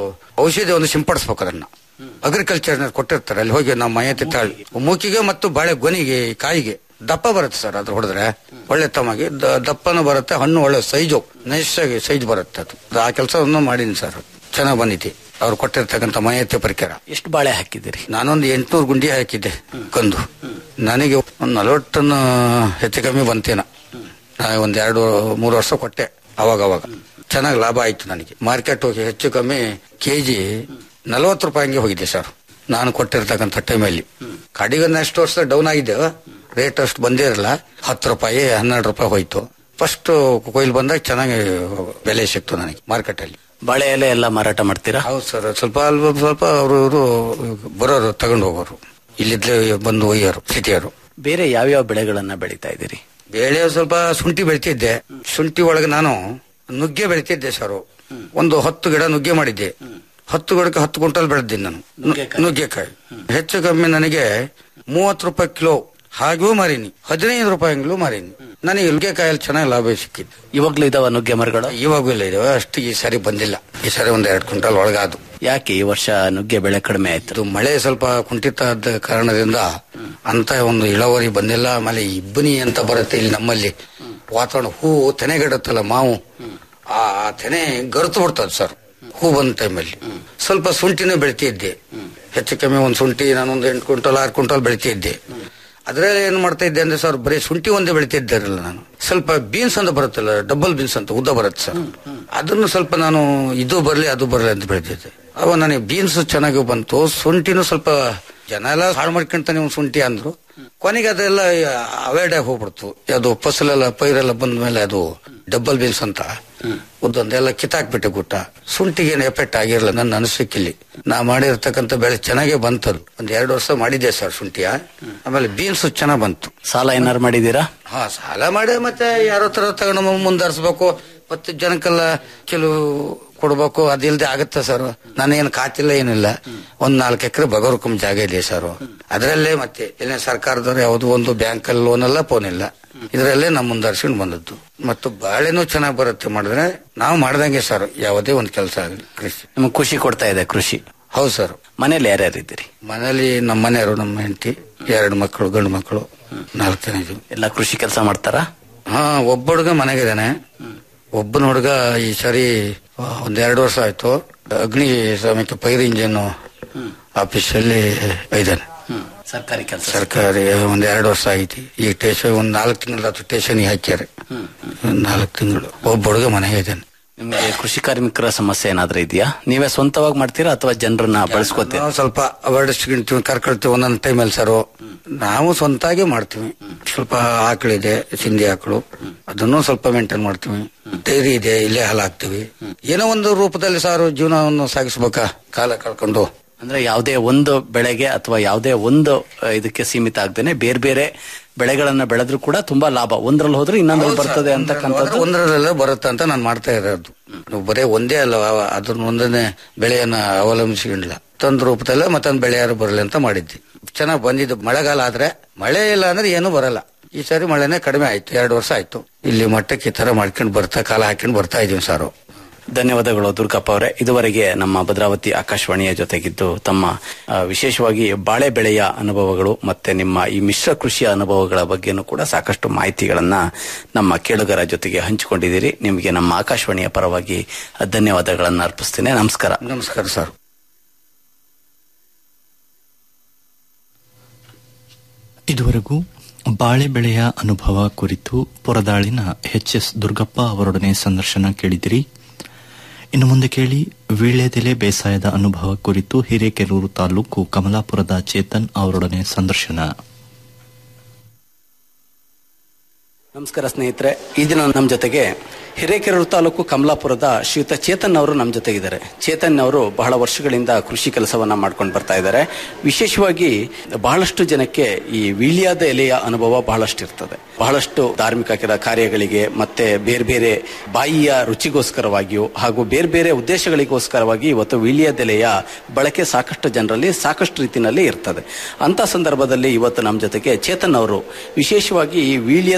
ಔಷಧಿ ಒಂದು ಸಿಂಪಡಿಸ್ಬೇಕು ಅದನ್ನ ಅಗ್ರಿಕಲ್ಚರ್ ಕೊಟ್ಟಿರ್ತಾರೆ ಅಲ್ಲಿ ಹೋಗಿ ನಾವು ಮಾಹಿತಿ ತಾಳಿ ಮೂಕಿಗೆ ಮತ್ತು ಬಾಳೆ ಗೊನೆಗೆ ಕಾಯಿಗೆ ದಪ್ಪ ಬರುತ್ತೆ ಸರ್ ಅದು ಹೊಡೆದ್ರೆ ಒಳ್ಳೆ ತಮ್ಮಾಗಿ ದ- ದಪ್ಪನೂ ಬರುತ್ತೆ ಹಣ್ಣು ಒಳ್ಳೆ ಸೈಜು ನೈಸ್ ಆಗಿ ಸೈಜ್ ಬರುತ್ತೆ ಅದು ಆ ಕೆಲಸವನ್ನು ಮಾಡೀನಿ ಸರ್ ಚೆನ್ನಾಗಿ ಬಂದಿದೆ ಅವ್ರು ಕೊಟ್ಟಿರ್ತಕ್ಕಂಥ ಮನೆಯತ್ತೆ ಪರಿಕರ ಎಷ್ಟು ಬಾಳೆ ಹಾಕಿದ್ದೀರಿ ನಾನೊಂದು ಎಂಟ್ನೂರು ಗುಂಡಿ ಹಾಕಿದ್ದೆ ಕಂದು ನನಗೆ ಒಂದು ನಲವತ್ತು ಟನ್ ಹೆಚ್ಚು ಕಮ್ಮಿ ಬಂತೇನ ನಾ ಒಂದ್ ಎರಡು ಮೂರು ವರ್ಷ ಕೊಟ್ಟೆ ಅವಾಗ ಅವಾಗ ಚೆನ್ನಾಗಿ ಲಾಭ ಆಯ್ತು ನನಗೆ ಮಾರ್ಕೆಟ್ ಹೋಗಿ ಹೆಚ್ಚು ಕಮ್ಮಿ ಕೆಜಿ ನಲವತ್ತು ರೂಪಾಯಿಗೆ ಹೋಗಿದೆ ಸರ್ ನಾನು ಕೊಟ್ಟಿರ್ತಕ್ಕಂಥ ಟೈಮಲ್ಲಿ ಕಡಿಗೆ ನೆಕ್ಸ್ಟ್ ವರ್ಷ ಡೌನ್ ಆಗಿದೆ ರೇಟ್ ಅಷ್ಟು ಬಂದೇ ಇರಲ್ಲ ಹತ್ತು ರೂಪಾಯಿ ಹನ್ನೆರಡು ರೂಪಾಯಿ ಹೋಯ್ತು ಫಸ್ಟ್ ಕೊಯ್ಲು ಬಂದಾಗ ಚೆನ್ನಾಗಿ ಬೆಲೆ ಸಿಕ್ತು ನನಗೆ ಮಾರ್ಕೆಟಲ್ಲಿ ಬಾಳೆ ಎಲೆ ಎಲ್ಲ ಮಾರಾಟ ಮಾಡ್ತೀರಾ ಹೌದು ಸರ್ ಸ್ವಲ್ಪ ಅಲ್ಪ ಸ್ವಲ್ಪ ಅವರು ಇವರು ಬರೋರು ತಗೊಂಡು ಹೋಗೋರು ಇಲ್ಲಿದ್ಲೇ ಬಂದು ಒಯ್ಯೋರು ಸಿಟಿಯವರು ಬೇರೆ ಯಾವ್ಯಾವ ಬೆಳೆಗಳನ್ನ ಬೆಳೀತಾ ಇದ್ದೀರಿ ಬೇಳೆ ಸ್ವಲ್ಪ ಶುಂಠಿ ಬೆಳಿತಿದ್ದೆ ಶುಂಠಿ ಒಳಗೆ ನಾನು ನುಗ್ಗೆ ಬೆಳಿತಿದ್ದೆ ಸರ್ ಒಂದು ಹತ್ತು ಗಿಡ ನುಗ್ಗೆ ಮಾಡಿದ್ದೆ ಹತ್ತು ಗಿಡಕ್ಕೆ ಹತ್ತು ಕ್ವಿಂಟಲ್ ಬೆಳೆದಿದ್ದೆ ನಾನು ನುಗ್ಗೆಕಾಯಿ. ನುಗ್ಗೆಕಾಯಿ ಹೆಚ್ಚು ಕಮ್ಮಿ ನನಗೆ ಮೂವತ್ತು ರೂಪಾಯಿ ಕಿಲೋ ಹಾಗೂ ಮಾರೀನಿ ಹದಿನೈದು ರೂಪಾಯಿಗಳು ಮಾರೀನಿ ನನಗೆ ನುಗ್ಗೆಕಾಯಲ್ಲಿ ಚೆನ್ನಾಗಿ ಲಾಭ ಸಿಕ್ಕಿದ್ದು ಇವಾಗ್ಲೂ ಇದಾವ ನುಗ್ಗೆ ಮರಗಳು ಇವಾಗೂ ಇಲ್ಲ ಇದಾವೆ ಅಷ್ಟು ಈ ಸಾರಿ ಬಂದಿಲ್ಲ ಈ ಸಾರಿ ಒಂದ್ ಎರಡು ಕ್ವಿಂಟಲ್ ಒಳಗಾದು ಯಾಕೆ ಈ ವರ್ಷ ನುಗ್ಗೆ ಬೆಳೆ ಕಡಿಮೆ ಆಯ್ತು ಇದು ಮಳೆ ಸ್ವಲ್ಪ ಕುಂಠಿತ ಆದ ಕಾರಣದಿಂದ ಅಂತ ಒಂದು ಇಳುವರಿ ಬಂದಿಲ್ಲ ಆಮೇಲೆ ಇಬ್ಬನಿ ಅಂತ ಬರುತ್ತೆ ಇಲ್ಲಿ ನಮ್ಮಲ್ಲಿ ವಾತಾವರಣ ಹೂ ತೆನೆಗಡುತ್ತಲ್ಲ ಮಾವು ಆ ತೆನೆ ಗರುತು ಬಿಡ್ತದೆ ಸರ್ ಹೂ ಬಂದ ಟೈಮಲ್ಲಿ ಸ್ವಲ್ಪ ಶುಂಠಿನೂ ಬೆಳಿತಿದ್ದೆ ಹೆಚ್ಚು ಕಮ್ಮಿ ಒಂದು ಶುಂಠಿ ನಾನೊಂದು ಎಂಟು ಕ್ವಿಂಟಲ್ ಆರು ಕ್ವಿಂಟಲ್ ಬೆಳಿತಿದ್ದೆ ಅದ್ರಲ್ಲಿ ಏನ್ ಮಾಡ್ತಾ ಇದ್ದೆ ಅಂದ್ರೆ ಸರ್ ಬರೀ ಶುಂಠಿ ಒಂದೇ ಬೆಳಿತಿದ್ದೆ ಇರಲಿಲ್ಲ ನಾನು ಸ್ವಲ್ಪ ಬೀನ್ಸ್ ಅಂತ ಬರುತ್ತಲ್ಲ ಡಬಲ್ ಬೀನ್ಸ್ ಅಂತ ಉದ್ದ ಬರುತ್ತೆ ಸರ್ ಅದನ್ನು ಸ್ವಲ್ಪ ನಾನು ಇದು ಬರ್ಲಿ ಅದು ಬರ್ಲಿ ಅಂತ ಬೆಳಿತಿದ್ದೆ ಅವ ನನಗೆ ಬೀನ್ಸ್ ಚೆನ್ನಾಗಿ ಬಂತು ಶುಂಠಿನೂ ಸ್ವಲ್ಪ ಜನ ಎಲ್ಲ ಹಾಳು ಮಾಡ್ಕೊಂತಾನೆ ಒಂದು ಶುಂಠಿ ಅಂದ್ರು ಕೊನೆಗೆ ಅದೆಲ್ಲ ಅವಾಯ್ಡ್ ಆಗಿ ಹೋಗ್ಬಿಡ್ತು ಅದು ಫಸಲೆಲ್ಲ ಪೈರೆಲ್ಲ ಬಂದ ಮೇಲೆ ಅದು ಡಬಲ್ ಬೀನ್ಸ್ ಅಂತ ಉದ್ದೊಂದೆಲ್ಲ ಕಿತ್ತಾಕ್ಬಿಟ್ಟೆ ಗುಟ್ಟ ಶುಂಠಿಗೆ ಏನು ಎಫೆಕ್ಟ್ ಆಗಿರಲ್ಲ ನನ್ನ ಅನಿಸಿಕಿಲ್ಲಿ ನಾ ಮಾಡಿರ್ತಕ್ಕಂಥ ಬೆಳೆ ಚೆನ್ನಾಗೇ ಬಂತದು ಒಂದ್ ಎರಡು ವರ್ಷ ಮಾಡಿದ್ದೆ ಸರ್ ಶುಂಠಿಯ ಆಮೇಲೆ ಬೀನ್ಸ್ ಚೆನ್ನಾಗ್ ಬಂತು ಸಾಲ ಏನಾರು ಮಾಡಿದೀರಾ ಹಾ ಸಾಲ ಮಾಡಿ ಮತ್ತೆ ಯಾರೋ ತರ ತಗೊಂಡು ಮುಂದಾರಿಸ್ಬೇಕು ಮತ್ತೆ ಜನಕ್ಕೆಲ್ಲ ಕೆಲವು ಕೊಡ್ಬೇಕು ಅದಿಲ್ದೆ ಆಗತ್ತೆ ಸರ್ ನಾನೇನು ಕಾತಿಲ್ಲ ಏನಿಲ್ಲ ಒಂದ್ ನಾಲ್ಕು ಎಕರೆ ಬಗರ್ಕುಂ ಜಾಗ ಇದೆ ಸರ್ ಅದರಲ್ಲೇ ಮತ್ತೆ ಏನೇ ಸರ್ಕಾರದವ್ರು ಯಾವ್ದು ಒಂದು ಬ್ಯಾಂಕ್ ಅಲ್ಲಿ ಲೋನ್ ಎಲ್ಲ ಫೋನ್ ಇಲ್ಲ ಇದರಲ್ಲೇ ನಮ್ಮ ಮುಂದಾರಿಸ್ಕೊಂಡು ಬಂದದ್ದು ಮತ್ತು ಬಾಳೆನೂ ಚೆನ್ನಾಗಿ ಬರುತ್ತೆ ಮಾಡಿದ್ರೆ ನಾವು ಮಾಡ್ದಂಗೆ ಸರ್ ಯಾವುದೇ ಒಂದು ಕೆಲಸ ಆಗಲಿ ಕೃಷಿ ನಿಮ್ಗೆ ಖುಷಿ ಕೊಡ್ತಾ ಇದೆ ಕೃಷಿ ಹೌದು ಸರ್ ಮನೇಲಿ ಯಾರ್ಯಾರು ಇದ್ದೀರಿ ಮನೇಲಿ ನಮ್ಮ ಮನೆಯವರು ನಮ್ಮ ಹೆಂಡತಿ ಎರಡು ಮಕ್ಕಳು ಗಂಡು ಮಕ್ಕಳು ನಾಲ್ಕು ಜನ ಇದೀವಿ ಎಲ್ಲ ಕೃಷಿ ಕೆಲಸ ಮಾಡ್ತಾರಾ ಹಾ ಒಬ್ಬ ಹುಡುಗ ಮನೆಗಿದ್ದಾನೆ ಒಬ್ಬನ ಹುಡುಗ ಈ ಸರಿ ಒಂದೆರಡು ವರ್ಷ ಆಯ್ತು ಅಗ್ನಿ ಶ್ರಮಿಕ ಪೈರ್ ಇಂಜಿನ್ ಆಫೀಸಲ್ಲಿ ಇದ್ದಾನೆ ಸರ್ಕಾರಿ ಕೆಲಸ ಸರ್ಕಾರಿ ಒಂದ್ ಎರಡು ವರ್ಷ ಆಗೈತಿ ಈ ಟೇಷನ್ ಒಂದ್ ನಾಲ್ಕು ತಿಂಗಳು ಅದು ಟೇಷನ್ಗೆ ಹಾಕ್ಯಾರೆ ನಾಲ್ಕು ತಿಂಗಳು ಒಬ್ಬ ಹುಡುಗ ಮನೆಗೆ ಇದ್ದಾನೆ ನಿಮ್ಗೆ ಕೃಷಿ ಕಾರ್ಮಿಕರ ಸಮಸ್ಯೆ ಏನಾದ್ರೂ ಇದೆಯಾ ನೀವೇ ಸ್ವಂತವಾಗಿ ಮಾಡ್ತೀರಾ ಅಥವಾ ಜನರನ್ನ ಬಳಸ್ಕೋತೀರಾ ನಾವು ಸ್ವಲ್ಪ ಅವಾರ್ಡಿಸ್ಕೊಂತೀವಿ ಕರ್ಕೊಳ್ತೀವಿ ಒಂದೊಂದು ಟೈಮಲ್ಲಿ ಸರ್ ನಾವು ಸ್ವಂತಾಗಿ ಮಾಡ್ತೀವಿ ಸ್ವಲ್ಪ ಆಕಳಿದೆ ಸಿಂಧಿ ಆಕಳು ಅದನ್ನು ಸ್ವಲ್ಪ ಮೇಂಟೈನ್ ಮಾಡ್ತೀವಿ ಡೈರಿ ಇದೆ ಇಲ್ಲೇ ಹಾಲು ಹಾಕ್ತಿವಿ ಏನೋ ಒಂದು ರೂಪದಲ್ಲಿ ಸಾರು ಜೀವನವನ್ನು ಸಾಗಿಸ್ಬೇಕಾ ಕಾಲ ಕಳ್ಕೊಂಡು ಅಂದ್ರೆ ಯಾವುದೇ ಒಂದು ಬೆಳೆಗೆ ಅಥವಾ ಯಾವುದೇ ಒಂದು ಆ, ಇದಕ್ಕೆ ಸೀಮಿತ ಆಗದೇನೆ ಬೇರೆ ಬೇರೆ ಬೆಳೆಗಳನ್ನ ಬೆಳೆದ್ರು ಕೂಡ ತುಂಬಾ ಲಾಭ ಒಂದ್ರಲ್ಲಿ ಹೋದ್ರೆ ಇನ್ನೊಂದ್ರಲ್ಲಿ ಬರ್ತದೆ ಅಂತಕ್ಕಂಥದ್ದು ಒಂದರಲ್ಲೆಲ್ಲ ಬರುತ್ತೆ ಅಂತ ನಾನು ಮಾಡ್ತಾ ಇರೋದು ನಾವು ಬರೇ ಒಂದೇ ಅಲ್ಲ ಅವ- ಅದನ್ನ ಒಂದನೇ ಬೆಳೆಯನ್ನ ಅವಲಂಬಿಸಿಕೊಂಡಿಲ್ಲ ತಂದ್ ರೂಪದಲ್ಲೇ ಮತ್ತೊಂದು ಬೆಳೆ ಯಾರು ಬರಲಿ ಅಂತ ಮಾಡಿದ್ವಿ ಚೆನ್ನಾಗಿ ಬಂದಿದ್ದು ಮಳೆಗಾಲ ಆದ್ರೆ ಮಳೆ ಇಲ್ಲ ಅಂದ್ರೆ ಏನು ಬರಲ್ಲ ಈ ಸಾರಿ ಮಳೆನೇ ಕಡಿಮೆ ಆಯ್ತು ಎರಡು ವರ್ಷ ಆಯ್ತು ಇಲ್ಲಿ ಮಟ್ಟಕ್ಕೆ ಈ ತರ ಮಾಡ್ಕೊಂಡು ಬರ್ತಾ ಕಾಲ ಹಾಕೊಂಡು ಬರ್ತಾ ಇದೀವಿ ಸಾರು ಧನ್ಯವಾದಗಳು ದುರ್ಗಪ್ಪ ಅವರೇ ಇದುವರೆಗೆ ನಮ್ಮ ಭದ್ರಾವತಿ ಆಕಾಶವಾಣಿಯ ಜೊತೆಗಿದ್ದು ತಮ್ಮ ಆ, ವಿಶೇಷವಾಗಿ ಬಾಳೆ ಬೆಳೆಯ ಅನುಭವಗಳು ಮತ್ತೆ ನಿಮ್ಮ ಈ ಮಿಶ್ರ ಕೃಷಿಯ ಅನುಭವಗಳ ಬಗ್ಗೆನೂ ಕೂಡ ಸಾಕಷ್ಟು ಮಾಹಿತಿಗಳನ್ನ ನಮ್ಮ ಕೇಳುಗರ ಜೊತೆಗೆ ಹಂಚಿಕೊಂಡಿದ್ದೀರಿ ನಿಮಗೆ ನಮ್ಮ ಆಕಾಶವಾಣಿಯ ಪರವಾಗಿ ಧನ್ಯವಾದಗಳನ್ನು ಅರ್ಪಿಸ್ತೇನೆ ನಮಸ್ಕಾರ ನಮಸ್ಕಾರ ಸರ್ ಇದುವರೆಗೂ ಬಾಳೆ ಬೆಳೆಯ ಅನುಭವ ಕುರಿತು ಪುರದಾಳಿನ ಎಚ್ ಎಸ್ ದುರ್ಗಪ್ಪ ಅವರೊಡನೆ ಸಂದರ್ಶನ ಕೇಳಿದಿರಿ ಇನ್ನು ಮುಂದೆ ಕೇಳಿ ವೀಳ್ಯದೆಲೆ ಬೇಸಾಯದ ಅನುಭವ ಕುರಿತು ಹಿರೇಕೆರೂರು ತಾಲೂಕು ಕಮಲಾಪುರದ ಚೇತನ್ ಅವರೊಡನೆ ಸಂದರ್ಶನ ನಮಸ್ಕಾರ ಸ್ನೇಹಿತರೆ ಈ ದಿನ ನಮ್ಮ ಜೊತೆಗೆ ಹಿರೇಕೆರೂರು ತಾಲೂಕು ಕಮಲಾಪುರದ ಶ್ರೀಯುತ ಚೇತನ್ ಅವರು ನಮ್ಮ ಜೊತೆಗಿದ್ದಾರೆ ಚೇತನ್ ಅವರು ಬಹಳ ವರ್ಷಗಳಿಂದ ಕೃಷಿ ಕೆಲಸವನ್ನ ಮಾಡ್ಕೊಂಡು ಬರ್ತಾ ಇದ್ದಾರೆ ವಿಶೇಷವಾಗಿ ಬಹಳಷ್ಟು ಜನಕ್ಕೆ ಈ ವೀಳ್ಯಾದ ಎಲೆಯ ಅನುಭವ ಬಹಳಷ್ಟು ಇರ್ತದೆ ಬಹಳಷ್ಟು ಧಾರ್ಮಿಕ ಕೆಲ ಕಾರ್ಯಗಳಿಗೆ ಮತ್ತೆ ಬೇರೆ ಬೇರೆ ಬಾಯಿಯ ರುಚಿಗೋಸ್ಕರವಾಗಿಯೂ ಹಾಗೂ ಬೇರೆ ಬೇರೆ ಉದ್ದೇಶಗಳಿಗೋಸ್ಕರವಾಗಿ ಇವತ್ತು ವೀಳ್ಯದೆಲೆಯ ಬಳಕೆ ಸಾಕಷ್ಟು ಜನರಲ್ಲಿ ಸಾಕಷ್ಟು ರೀತಿಯಲ್ಲಿ ಇರ್ತದೆ ಅಂತ ಸಂದರ್ಭದಲ್ಲಿ ಇವತ್ತು ನಮ್ಮ ಜೊತೆಗೆ ಚೇತನ್ ಅವರು ವಿಶೇಷವಾಗಿ ಈ ವೀಳ್ಯದ ಎಲೆ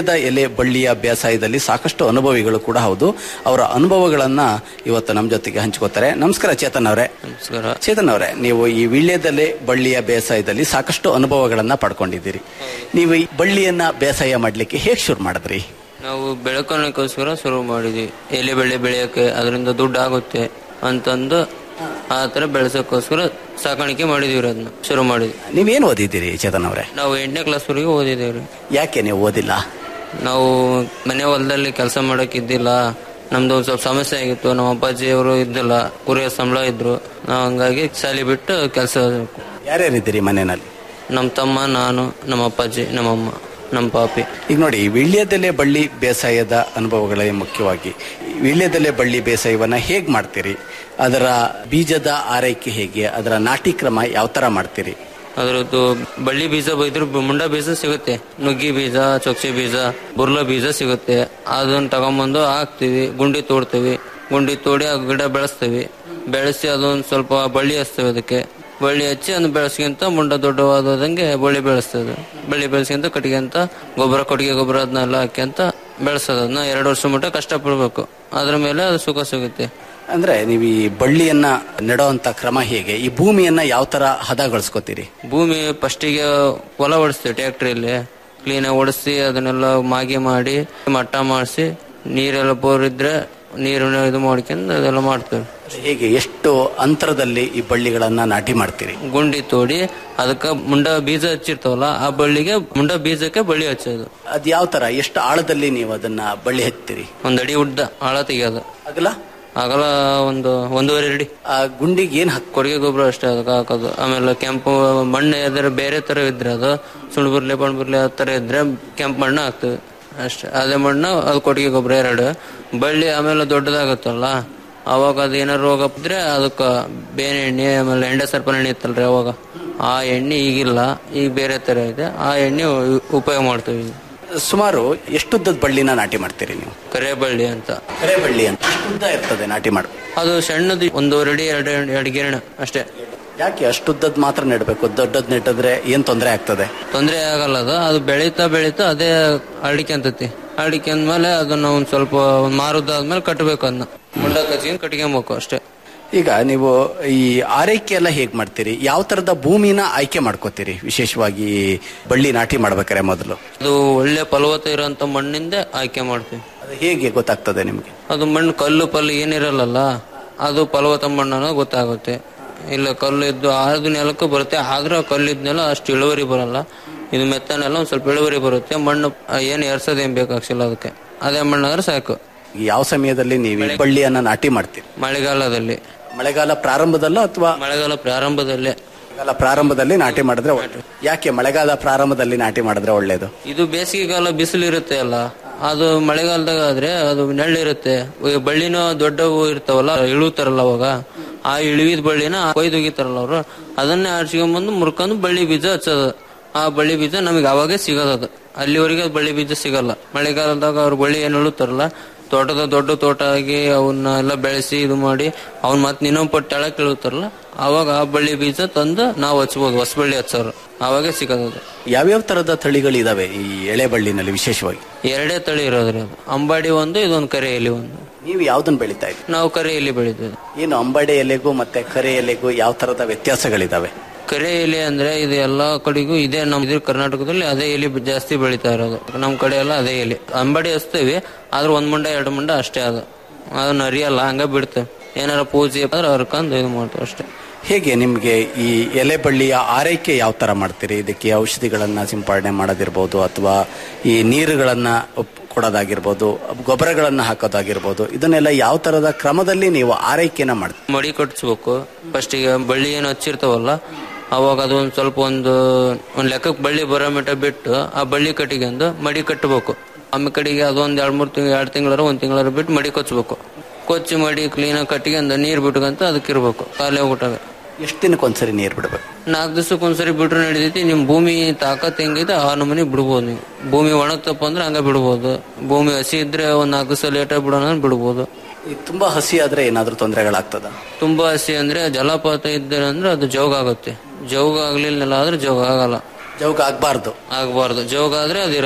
ಬಳ್ಳಿಯ ಬೇಸಾಯದಲ್ಲಿ ಸಾಕಷ್ಟು ಅನುಭವಿಗಳು ಕೂಡ ಹೌದು ಅವರ ಅನುಭವಗಳನ್ನ ಇವತ್ತು ನಮ್ಮ ಜೊತೆಗೆ ಹಂಚ್ಕೋತಾರೆ ನಮಸ್ಕಾರ ಚೇತನ್ ಅವರೇ ನಮಸ್ಕಾರ ಚೇತನ್ ಅವರೇ ನೀವು ಈ ವಿಳ್ಯದಲ್ಲೇ ಬಳ್ಳಿಯ ಬೇಸಾಯದಲ್ಲಿ ಸಾಕಷ್ಟು ಅನುಭವಗಳನ್ನ ಪಡ್ಕೊಂಡಿದ್ದೀರಿ ನೀವು ಈ ಬಳ್ಳಿಯನ್ನ ಬೇಸಾಯ ಮಾಡ್ಲಿಕ್ಕೆ ಹೇಗೆ ಶುರು ಮಾಡಿದ್ರಿ ನಾವು ಬೆಳಕಣಕ್ಕೋಸ್ಕರ ಶುರು ಮಾಡಿದ್ವಿ ಎಲೆ ಬೆಳೆ ಬೆಳೆಯಕ್ಕೆ ಅದರಿಂದ ದುಡ್ಡು ಆಗುತ್ತೆ ಅಂತಂದು ಆ ತರ ಬೆಳೆಸೋಕ್ಕೋಸ್ಕರ ಸಾಕಾಣಿಕೆ ಮಾಡಿದೀವಿ ಅದನ್ನ ಶುರು ಮಾಡಿದ್ವಿ ನೀವೇನು ಓದಿದ್ದೀರಿ ಚೇತನ್ ಅವರೇ ನಾವು ಎಂಟನೇ ಕ್ಲಾಸ್ ವರೆಗೂ ಓದಿದೇವ್ರಿ ಯಾಕೆ ನೀವು ಓದಿಲ್ಲ ನಾವು ಮನೆ ಹೊಲದಲ್ಲಿ ಕೆಲಸ ಮಾಡಕ್ ಇದ್ದಿಲ್ಲ ನಮ್ದು ಒಂದ್ ಸ್ವಲ್ಪ ಸಮಸ್ಯೆ ಆಗಿತ್ತು ನಮ್ಮ ಅಪ್ಪಾಜಿ ಅವರು ಇದ್ದಿಲ್ಲ ಕುರಿಯ ಸಂಬಳ ಇದ್ರು ನಾವು ಹಂಗಾಗಿ ಶಾಲೆ ಬಿಟ್ಟು ಕೆಲಸ ಯಾರ್ಯಾರಿದ್ದೀರಿ ಮನೆಯಲ್ಲಿ ನಮ್ಮ ತಮ್ಮ ನಾನು ನಮ್ಮ ಅಪ್ಪಾಜಿ ನಮ್ಮಮ್ಮ ನಮ್ಮ ಪಾಪಿ ಈಗ ನೋಡಿ ವೀಳ್ಯದೆಲೆ ಬಳ್ಳಿ ಬೇಸಾಯದ ಅನುಭವಗಳೇ ಮುಖ್ಯವಾಗಿ ವೀಳ್ಯದೆಲೆ ಬಳ್ಳಿ ಬೇಸಾಯವನ್ನ ಹೇಗ್ ಮಾಡ್ತೀರಿ ಅದರ ಬೀಜದ ಆರೈಕೆ ಹೇಗೆ ಅದರ ನಾಟಿ ಕ್ರಮ ಯಾವ ತರ ಮಾಡ್ತೀರಿ ಅದರದ್ದು ಬಳ್ಳಿ ಬೀಜ ಇದ್ರ ಮುಂಡ ಬೀಜ ಸಿಗುತ್ತೆ ನುಗ್ಗಿ ಬೀಜ ಚೊಕ್ಚೆ ಬೀಜ ಬುರ್ಲ ಬೀಜ ಸಿಗುತ್ತೆ ಅದನ್ನ ತಗೊಂಬಂದು ಹಾಕ್ತಿವಿ ಗುಂಡಿ ತೋಡ್ತೀವಿ ಗುಂಡಿ ತೋಡಿ ಆ ಗಿಡ ಬೆಳೆಸ್ತೀವಿ ಬೆಳೆಸಿ ಅದೊಂದು ಸ್ವಲ್ಪ ಬಳ್ಳಿ ಹಚ್ತೇವೆ ಅದಕ್ಕೆ ಬಳ್ಳಿ ಹಚ್ಚಿ ಅದನ್ನ ಬೆಳೆಸ್ಕೊಂತ ಮುಂಡ ದೊಡ್ಡವಾದಂಗೆ ಬಳ್ಳಿ ಬೆಳೆಸ್ತದೆ ಬಳ್ಳಿ ಬೆಳೆಸ್ಕೊಂತ ಕಟ್ಕೊಂತ ಗೊಬ್ಬರ ಕೊಟ್ಟಿಗೆ ಗೊಬ್ಬರ ಅದನ್ನೆಲ್ಲ ಹಾಕ್ಯಂತ ಬೆಳೆಸೋದು ಅದನ್ನ ಎರಡು ವರ್ಷ ಮಟ್ಟ ಕಷ್ಟಪಡ್ಬೇಕು ಅದ್ರ ಮೇಲೆ ಅದು ಸುಖ ಸಿಗುತ್ತೆ ಅಂದ್ರೆ ನೀವು ಈ ಬಳ್ಳಿಯನ್ನ ನೆಡೋಂತ ಕ್ರಮ ಹೇಗೆ ಈ ಭೂಮಿಯನ್ನ ಯಾವ ತರ ಹದಗೊಳಿಸ್ಕೋತೀರಿ ಭೂಮಿ ಫಸ್ಟಿಗೆ ಹೊಲ ಓಡಿಸ್ತೀವಿ ಟ್ಯಾಕ್ಟ್ರಿಯಲ್ಲಿ ಕ್ಲೀನಾಗಿ ಓಡಿಸಿ ಅದನ್ನೆಲ್ಲ ಮಾಗಿ ಮಾಡಿ ಮಟ್ಟ ಮಾಡಿಸಿ ನೀರೆಲ್ಲ ಬೋರ್ ಇದ್ರೆ ನೀರನ್ನ ಇದು ಮಾಡ್ಕೊಂಡು ಅದೆಲ್ಲ ಮಾಡ್ತೇವೆ ಹೇಗೆ ಎಷ್ಟು ಅಂತರದಲ್ಲಿ ಈ ಬಳ್ಳಿಗಳನ್ನ ನಾಟಿ ಮಾಡ್ತೀರಿ ಗುಂಡಿ ತೋಡಿ ಅದಕ್ಕೆ ಮುಂಡ ಬೀಜ ಹಚ್ಚಿರ್ತಾವಲ್ಲ ಆ ಬಳ್ಳಿಗೆ ಮುಂಡ ಬೀಜಕ್ಕೆ ಬಳ್ಳಿ ಹಚ್ಚೋದು ಅದ್ ಯಾವ ತರ ಎಷ್ಟು ಆಳದಲ್ಲಿ ನೀವು ಅದನ್ನ ಬಳ್ಳಿ ಹಚ್ತೀರಿ ಒಂದ್ ಅಡಿ ಉದ್ದ ಆಳ ತೆಗಿಯೋದು ಆಗಲ್ಲ ಆಗಲ್ಲ ಒಂದು ಒಂದೂವರೆ ಅಡಿ ಆ ಗುಂಡಿಗೆ ಏನ್ ಹಾಕ್ ಕೊಡುಗೆ ಗೊಬ್ಬರ ಅಷ್ಟೇ ಅದಕ್ಕೆ ಹಾಕೋದು ಆಮೇಲೆ ಕೆಂಪು ಮಣ್ಣು ಯಾವ್ದಾರ ಬೇರೆ ತರ ಇದ್ರೆ ಅದು ಸುಣ್ಣು ಬರ್ಲಿ ಬಣ್ಣ ಬರ್ಲಿ ಆ ತರ ಇದ್ರೆ ಕೆಂಪು ಮಣ್ಣು ಹಾಕ್ತೇವೆ ಅಷ್ಟೇ ಅದೇ ಮಣ್ಣು ಅದು ಕೊಟ್ಟಿಗೆ ಗೊಬ್ಬರ ಎರಡು ಬಳ್ಳಿ ಆಮೇಲೆ ದೊಡ್ಡದಾಗತ್ತಲ್ಲ ಅವಾಗ ಅದು ಏನಾರು ರೋಗ ಇದ್ರೆ ಅದಕ್ಕೆ ಬೇನೆ ಎಣ್ಣೆ ಆಮೇಲೆ ಎಂಡೆ ಸರ್ಪನ ಎಣ್ಣೆ ಇತ್ತಲ್ರಿ ಅವಾಗ ಆ ಎಣ್ಣೆ ಈಗಿಲ್ಲ ಈಗ ಬೇರೆ ತರ ಇದೆ ಆ ಎಣ್ಣೆ ಉ- ಉಪಯೋಗ ಮಾಡ್ತೀವಿ ಈಗ. ಸುಮಾರು ಎಷ್ಟುದ್ದದ ಬಳ್ಳಿನ ನಾಟಿ ಮಾಡ್ತೀರಿ ನೀವು ಕರೆ ಬಳ್ಳಿ ಅಂತ ಕರೆ ಬಳ್ಳಿ ಅಂತ ಎಷ್ಟು ಉದ್ದ ಇರ್ತದೆ ನಾಟಿ ಮಾಡು ಅದು ಸಣ್ಣದು ಒಂದೂವರೆ ಅಡಿ ಎರಡು ಎರಡು ಗಿರಣ ಅಷ್ಟೇ ಯಾಕೆ ಅಷ್ಟುದ್ದದ್ ಮಾತ್ರ ನೆಡ್ಬೇಕು ದೊಡ್ಡದ್ ನೆಟ್ಟಿದ್ರೆ ಏನ್ ತೊಂದರೆ ಆಗ್ತದೆ ತೊಂದರೆ ಆಗಲ್ಲ ಅದು ಅದು ಬೆಳೀತಾ ಬೆಳೀತಾ ಅದೇ ಅಡಿಕೆಂತತಿ ಅಡಿಕೆ ಅಂದ್ಮೇಲೆ ಅದನ್ನ ಒಂದ್ ಸ್ವಲ್ಪ ಒಂದ್ ಮಾರುದಾದ್ಮೇಲೆ ಕಟ್ಟಬೇಕು ಅದನ್ನ ಮುಂಡ ಕಚ್ಚಿಗೆ ಕಟ್ಕೊಂಬೇಕು ಅಷ್ಟೇ ಈಗ ನೀವು ಈ ಆರೈಕೆ ಎಲ್ಲ ಹೇಗ್ ಮಾಡ್ತೀರಿ ಯಾವ ತರದ ಭೂಮಿನ ಆಯ್ಕೆ ಮಾಡ್ಕೋತೀರಿ ವಿಶೇಷವಾಗಿ ಬಳ್ಳಿ ನಾಟಿ ಮಾಡ್ಬೇಕಾರೆ ಮೊದಲು ಅದು ಒಳ್ಳೆ ಫಲವತ್ತ ಇರೋಂತ ಮಣ್ಣಿಂದ ಆಯ್ಕೆ ಮಾಡ್ತೀವಿ ಅದು ಹೇಗೆ ಗೊತ್ತಾಗ್ತದೆ ನಿಮ್ಗೆ ಅದು ಮಣ್ಣು ಕಲ್ಲು ಪಲ್ಲು ಏನಿರಲ್ಲ ಅದು ಫಲವತ್ತ ಮಣ್ಣು ಅನ್ನೋದು ಗೊತ್ತಾಗುತ್ತೆ ಇಲ್ಲ ಕಲ್ಲು ಇದ್ದು ಅದು ನೆಲಕ್ಕೂ ಬರುತ್ತೆ ಆದ್ರೆ ಕಲ್ಲಿದ್ನೆಲ್ಲ ಅಷ್ಟು ಇಳುವರಿ ಬರಲ್ಲ ಇದು ಮೆತ್ತನೆಲ್ಲ ಒಂದ್ ಸ್ವಲ್ಪ ಇಳುವರಿ ಬರುತ್ತೆ ಮಣ್ಣು ಏನು ಎರ್ಸೋದೇನ್ ಬೇಕಾಗ್ಸಿಲ್ಲ ಅದಕ್ಕೆ ಅದೇ ಮಣ್ಣಾದ್ರೆ ಸಾಕು ಯಾವ ಸಮಯದಲ್ಲಿ ನೀವು ಈ ಬಳ್ಳಿಯನ್ನ ನಾಟಿ ಮಾಡ್ತೀರಿ ಮಳೆಗಾಲದಲ್ಲಿ ಮಳೆಗಾಲ ಪ್ರಾರಂಭದಲ್ಲ ಅಥವಾ ಮಳೆಗಾಲ ಪ್ರಾರಂಭದಲ್ಲೇ ಮಳೆಗಾಲ ಪ್ರಾರಂಭದಲ್ಲಿ ನಾಟಿ ಮಾಡಿದ್ರೆ ಒಳ್ಳೆ ಯಾಕೆ ಮಳೆಗಾಲ ಪ್ರಾರಂಭದಲ್ಲಿ ನಾಟಿ ಮಾಡಿದ್ರೆ ಒಳ್ಳೇದು ಇದು ಬೇಸಿಗೆಗಾಲ ಬಿಸಿಲು ಇರುತ್ತೆ ಅಲ್ಲ ಅದು ಮಳೆಗಾಲದಾಗ ಆದ್ರೆ ಅದು ನೆಳ್ಳಿರುತ್ತೆ ಈ ಬಳ್ಳಿನೂ ದೊಡ್ಡವು ಇರ್ತಾವಲ್ಲ ಇಳುತ್ತಾರಲ್ಲ ಅವಾಗ ಆ ಇಳುವಿದ ಬಳ್ಳಿನ ಕೊಯ್ದು ಒಗಿತಾರಲ್ಲ ಅವರು ಅದನ್ನೇ ಆಡ್ಸ್ಕೊಂಡ್ಬಂದು ಮುರ್ಕೊಂಡು ಬಳ್ಳಿ ಬೀಜ ಹಚ್ಚೋದು ಆ ಬಳ್ಳಿ ಬೀಜ ನಮಗೆ ಅವಾಗೇ ಸಿಗೋದು ಅದು ಅಲ್ಲಿವರೆಗೆ ಅದು ಬಳ್ಳಿ ಬೀಜ ಸಿಗಲ್ಲ ಮಳೆಗಾಲದಾಗ ಅವ್ರ ಬಳ್ಳಿ ಏನು ಇಳುತ್ತಾರಲ್ಲ ತೋಟದ ದೊಡ್ಡ ತೋಟ ಆಗಿ ಅವನ್ನ ಎಲ್ಲ ಬೆಳೆಸಿ ಇದು ಮಾಡಿ ಅವ್ನ ಮತ್ತೆ ಇನ್ನೊಂದು ಪಟ್ಟು ತೆಳಕ್ ಇಳುತ್ತಾರಲ್ಲ ಅವಾಗ ಆ ಬಳ್ಳಿ ಬೀಜ ತಂದು ನಾವು ಹಚ್ಬೋದು ಹೊಸ ಬಳ್ಳಿ ಹಚ್ಚೋರು ಅವಾಗೇ ಸಿಗೋದು ಅದು ಯಾವ್ಯಾವ ತರದ ತಳಿಗಳಿದಾವೆ ಈ ಎಳೆ ಬಳ್ಳಿನಲ್ಲಿ ವಿಶೇಷವಾಗಿ ಎರಡೇ ತಳಿ ಇರೋದ್ರಿ ಅದು ಅಂಬಾಡಿ ಒಂದು ಇದೊಂದು ಕರೆ ಎಲೆ ಒಂದು ನೀವು ಯಾವ್ದನ್ನ ಬೆಳಿತಾ ಇದ್ದೀರಿ ನಾವು ಕರೆ ಎಲೆ ಬೆಳಿತೀವಿ ಏನು ಅಂಬಾಡೆ ಎಲೆಗೂ ಮತ್ತೆ ಕರೆ ಎಲೆಗೂ ಯಾವ ತರದ ವ್ಯತ್ಯಾಸಗಳಿದಾವೆ ಕರೆ ಎಲೆ ಅಂದ್ರೆ ಇದು ಎಲ್ಲಾ ಕಡೆಗೂ ಇದೇ ನಮ್ ಇದ್ರ ಕರ್ನಾಟಕದಲ್ಲಿ ಅದೇ ಎಲೆ ಬ- ಜಾಸ್ತಿ ಬೆಳೀತಾ ಇರೋದು ನಮ್ ಕಡೆ ಎಲ್ಲ ಅದೇ ಎಲೆ ಅಂಬಾಡಿ ಹಚ್ತೇವಿ ಆದ್ರೆ ಒಂದ್ ಮುಂಡ ಎರಡು ಮುಂಡ ಅಷ್ಟೇ ಅದು ಅದನ್ನ ಅರಿಯಲ್ಲ ಹಂಗ ಬಿಡ್ತೇವೆ ಏನಾರ ಪೂಜೆ ಆದ್ರೆ ಹರ್ಕೊಂಡು ಇದು ಮಾಡ್ತೇವೆ ಅಷ್ಟೇ ಹೇಗೆ ನಿಮ್ಗೆ ಈ ಎಲೆ ಬಳ್ಳಿಯ ಆರೈಕೆ ಯಾವ ತರ ಮಾಡ್ತೀರಿ ಇದಕ್ಕೆ ಔಷಧಿಗಳನ್ನ ಸಿಂಪಡಣೆ ಮಾಡೋದಿರ್ಬೋದು ಅಥವಾ ಈ ನೀರುಗಳನ್ನ ಉಪ್- ಕೊಡೋದಾಗಿರ್ಬೋದು ಗೊಬ್ಬರಗಳನ್ನ ಹಾಕೋದಾಗಿರ್ಬೋದು ಇದನ್ನೆಲ್ಲ ಯಾವ ತರದ ಕ್ರಮದಲ್ಲಿ ನೀವು ಆರೈಕೆನ ಮಾಡ್ತೀರಿ ಮಡಿ ಕಟ್ಸ್ಬೇಕು ಫಸ್ಟಿಗೆ ಬಳ್ಳಿ ಏನು ಹಚ್ಚಿರ್ತಾವಲ್ಲ ಅವಾಗ ಅದು ಒಂದ್ ಸ್ವಲ್ಪ ಒಂದು ಒಂದ್ ಲೆಕ್ಕಕ್ಕೆ ಬಳ್ಳಿ ಬರೋ ಮಟ್ಟ ಬಿಟ್ಟು ಆ ಬಳ್ಳಿ ಕಟ್ಟಿಗೆಂದು ಮಡಿ ಕಟ್ಟಬೇಕು ಆಮೇಲೆ ಕಡೆಗೆ ಅದೊಂದ್ ಎರಡ್ ಮೂರ್ ತಿಂಗಳು ಎರಡ್ ತಿಂಗಳರ ಒಂದ್ ತಿಂಗಳರ ಬಿಟ್ಟು ಮಡಿ ಕೊಚ್ಚಬೇಕು ಕೊಚ್ಚಿ ಮಡಿ ಕ್ಲೀನಾಗಿ ಕಟ್ಟಿಗೆಂದ ನೀರ್ ಬಿಟ್ಕಂತ ಅದಕ್ಕೆ ಇರ್ಬೇಕು ಖಾಲಿ ಹೋಗ್ಬಿಟ್ಟಾಗ ಎಷ್ಟು ದಿನಕ್ಕೊಂದ್ಸರಿ ನೀರು ಬಿಡಬೇಕು ನಾಲ್ಕು ದಿವಸಕ್ಕೆ ಒಂದ್ಸರಿ ಬಿಟ್ರೆ ನಡಿತೈತಿ ನಿಮ್ ಭೂಮಿ ತಾಕತ್ ಹೆಂಗಿದೆ ಆ ನಮೂನಿ ಬಿಡ್ಬೋದು ನೀವು ಭೂಮಿ ಒಣಗ್ತಪ್ಪ ಅಂದ್ರೆ ಹಂಗ ಬಿಡ್ಬೋದು ಭೂಮಿ ಹಸಿ ಇದ್ರೆ ಒಂದ್ ನಾಲ್ಕು ದಿವಸ ಲೇಟಾಗಿ ಬಿಡೋಣ ಅಂದ್ರೆ ಬಿಡ್ಬೋದು ಈ ತುಂಬಾ ಹಸಿ ಆದ್ರೆ ಏನಾದ್ರೂ ತೊಂದರೆಗಳಾಗ್ತದ ತುಂಬಾ ಹಸಿ ಅಂದ್ರೆ ಜಲಪಾತ ಇದ್ದರೆ ಅಂದ್ರೆ ಅದು ಜೋಗ ಆಗುತ್ತೆ ಜೋಗ ಆಗ್ಲಿಲ್ಲ ಆದ್ರೆ ಜೋಗ ಆಗಲ್ಲ ಜೋಗ ಆಗ್ಬಾರ್ದು ಆಗಬಾರ್ದು ಜೋಗ ಆದ್ರೆ ಅದಿರಲ್ಲ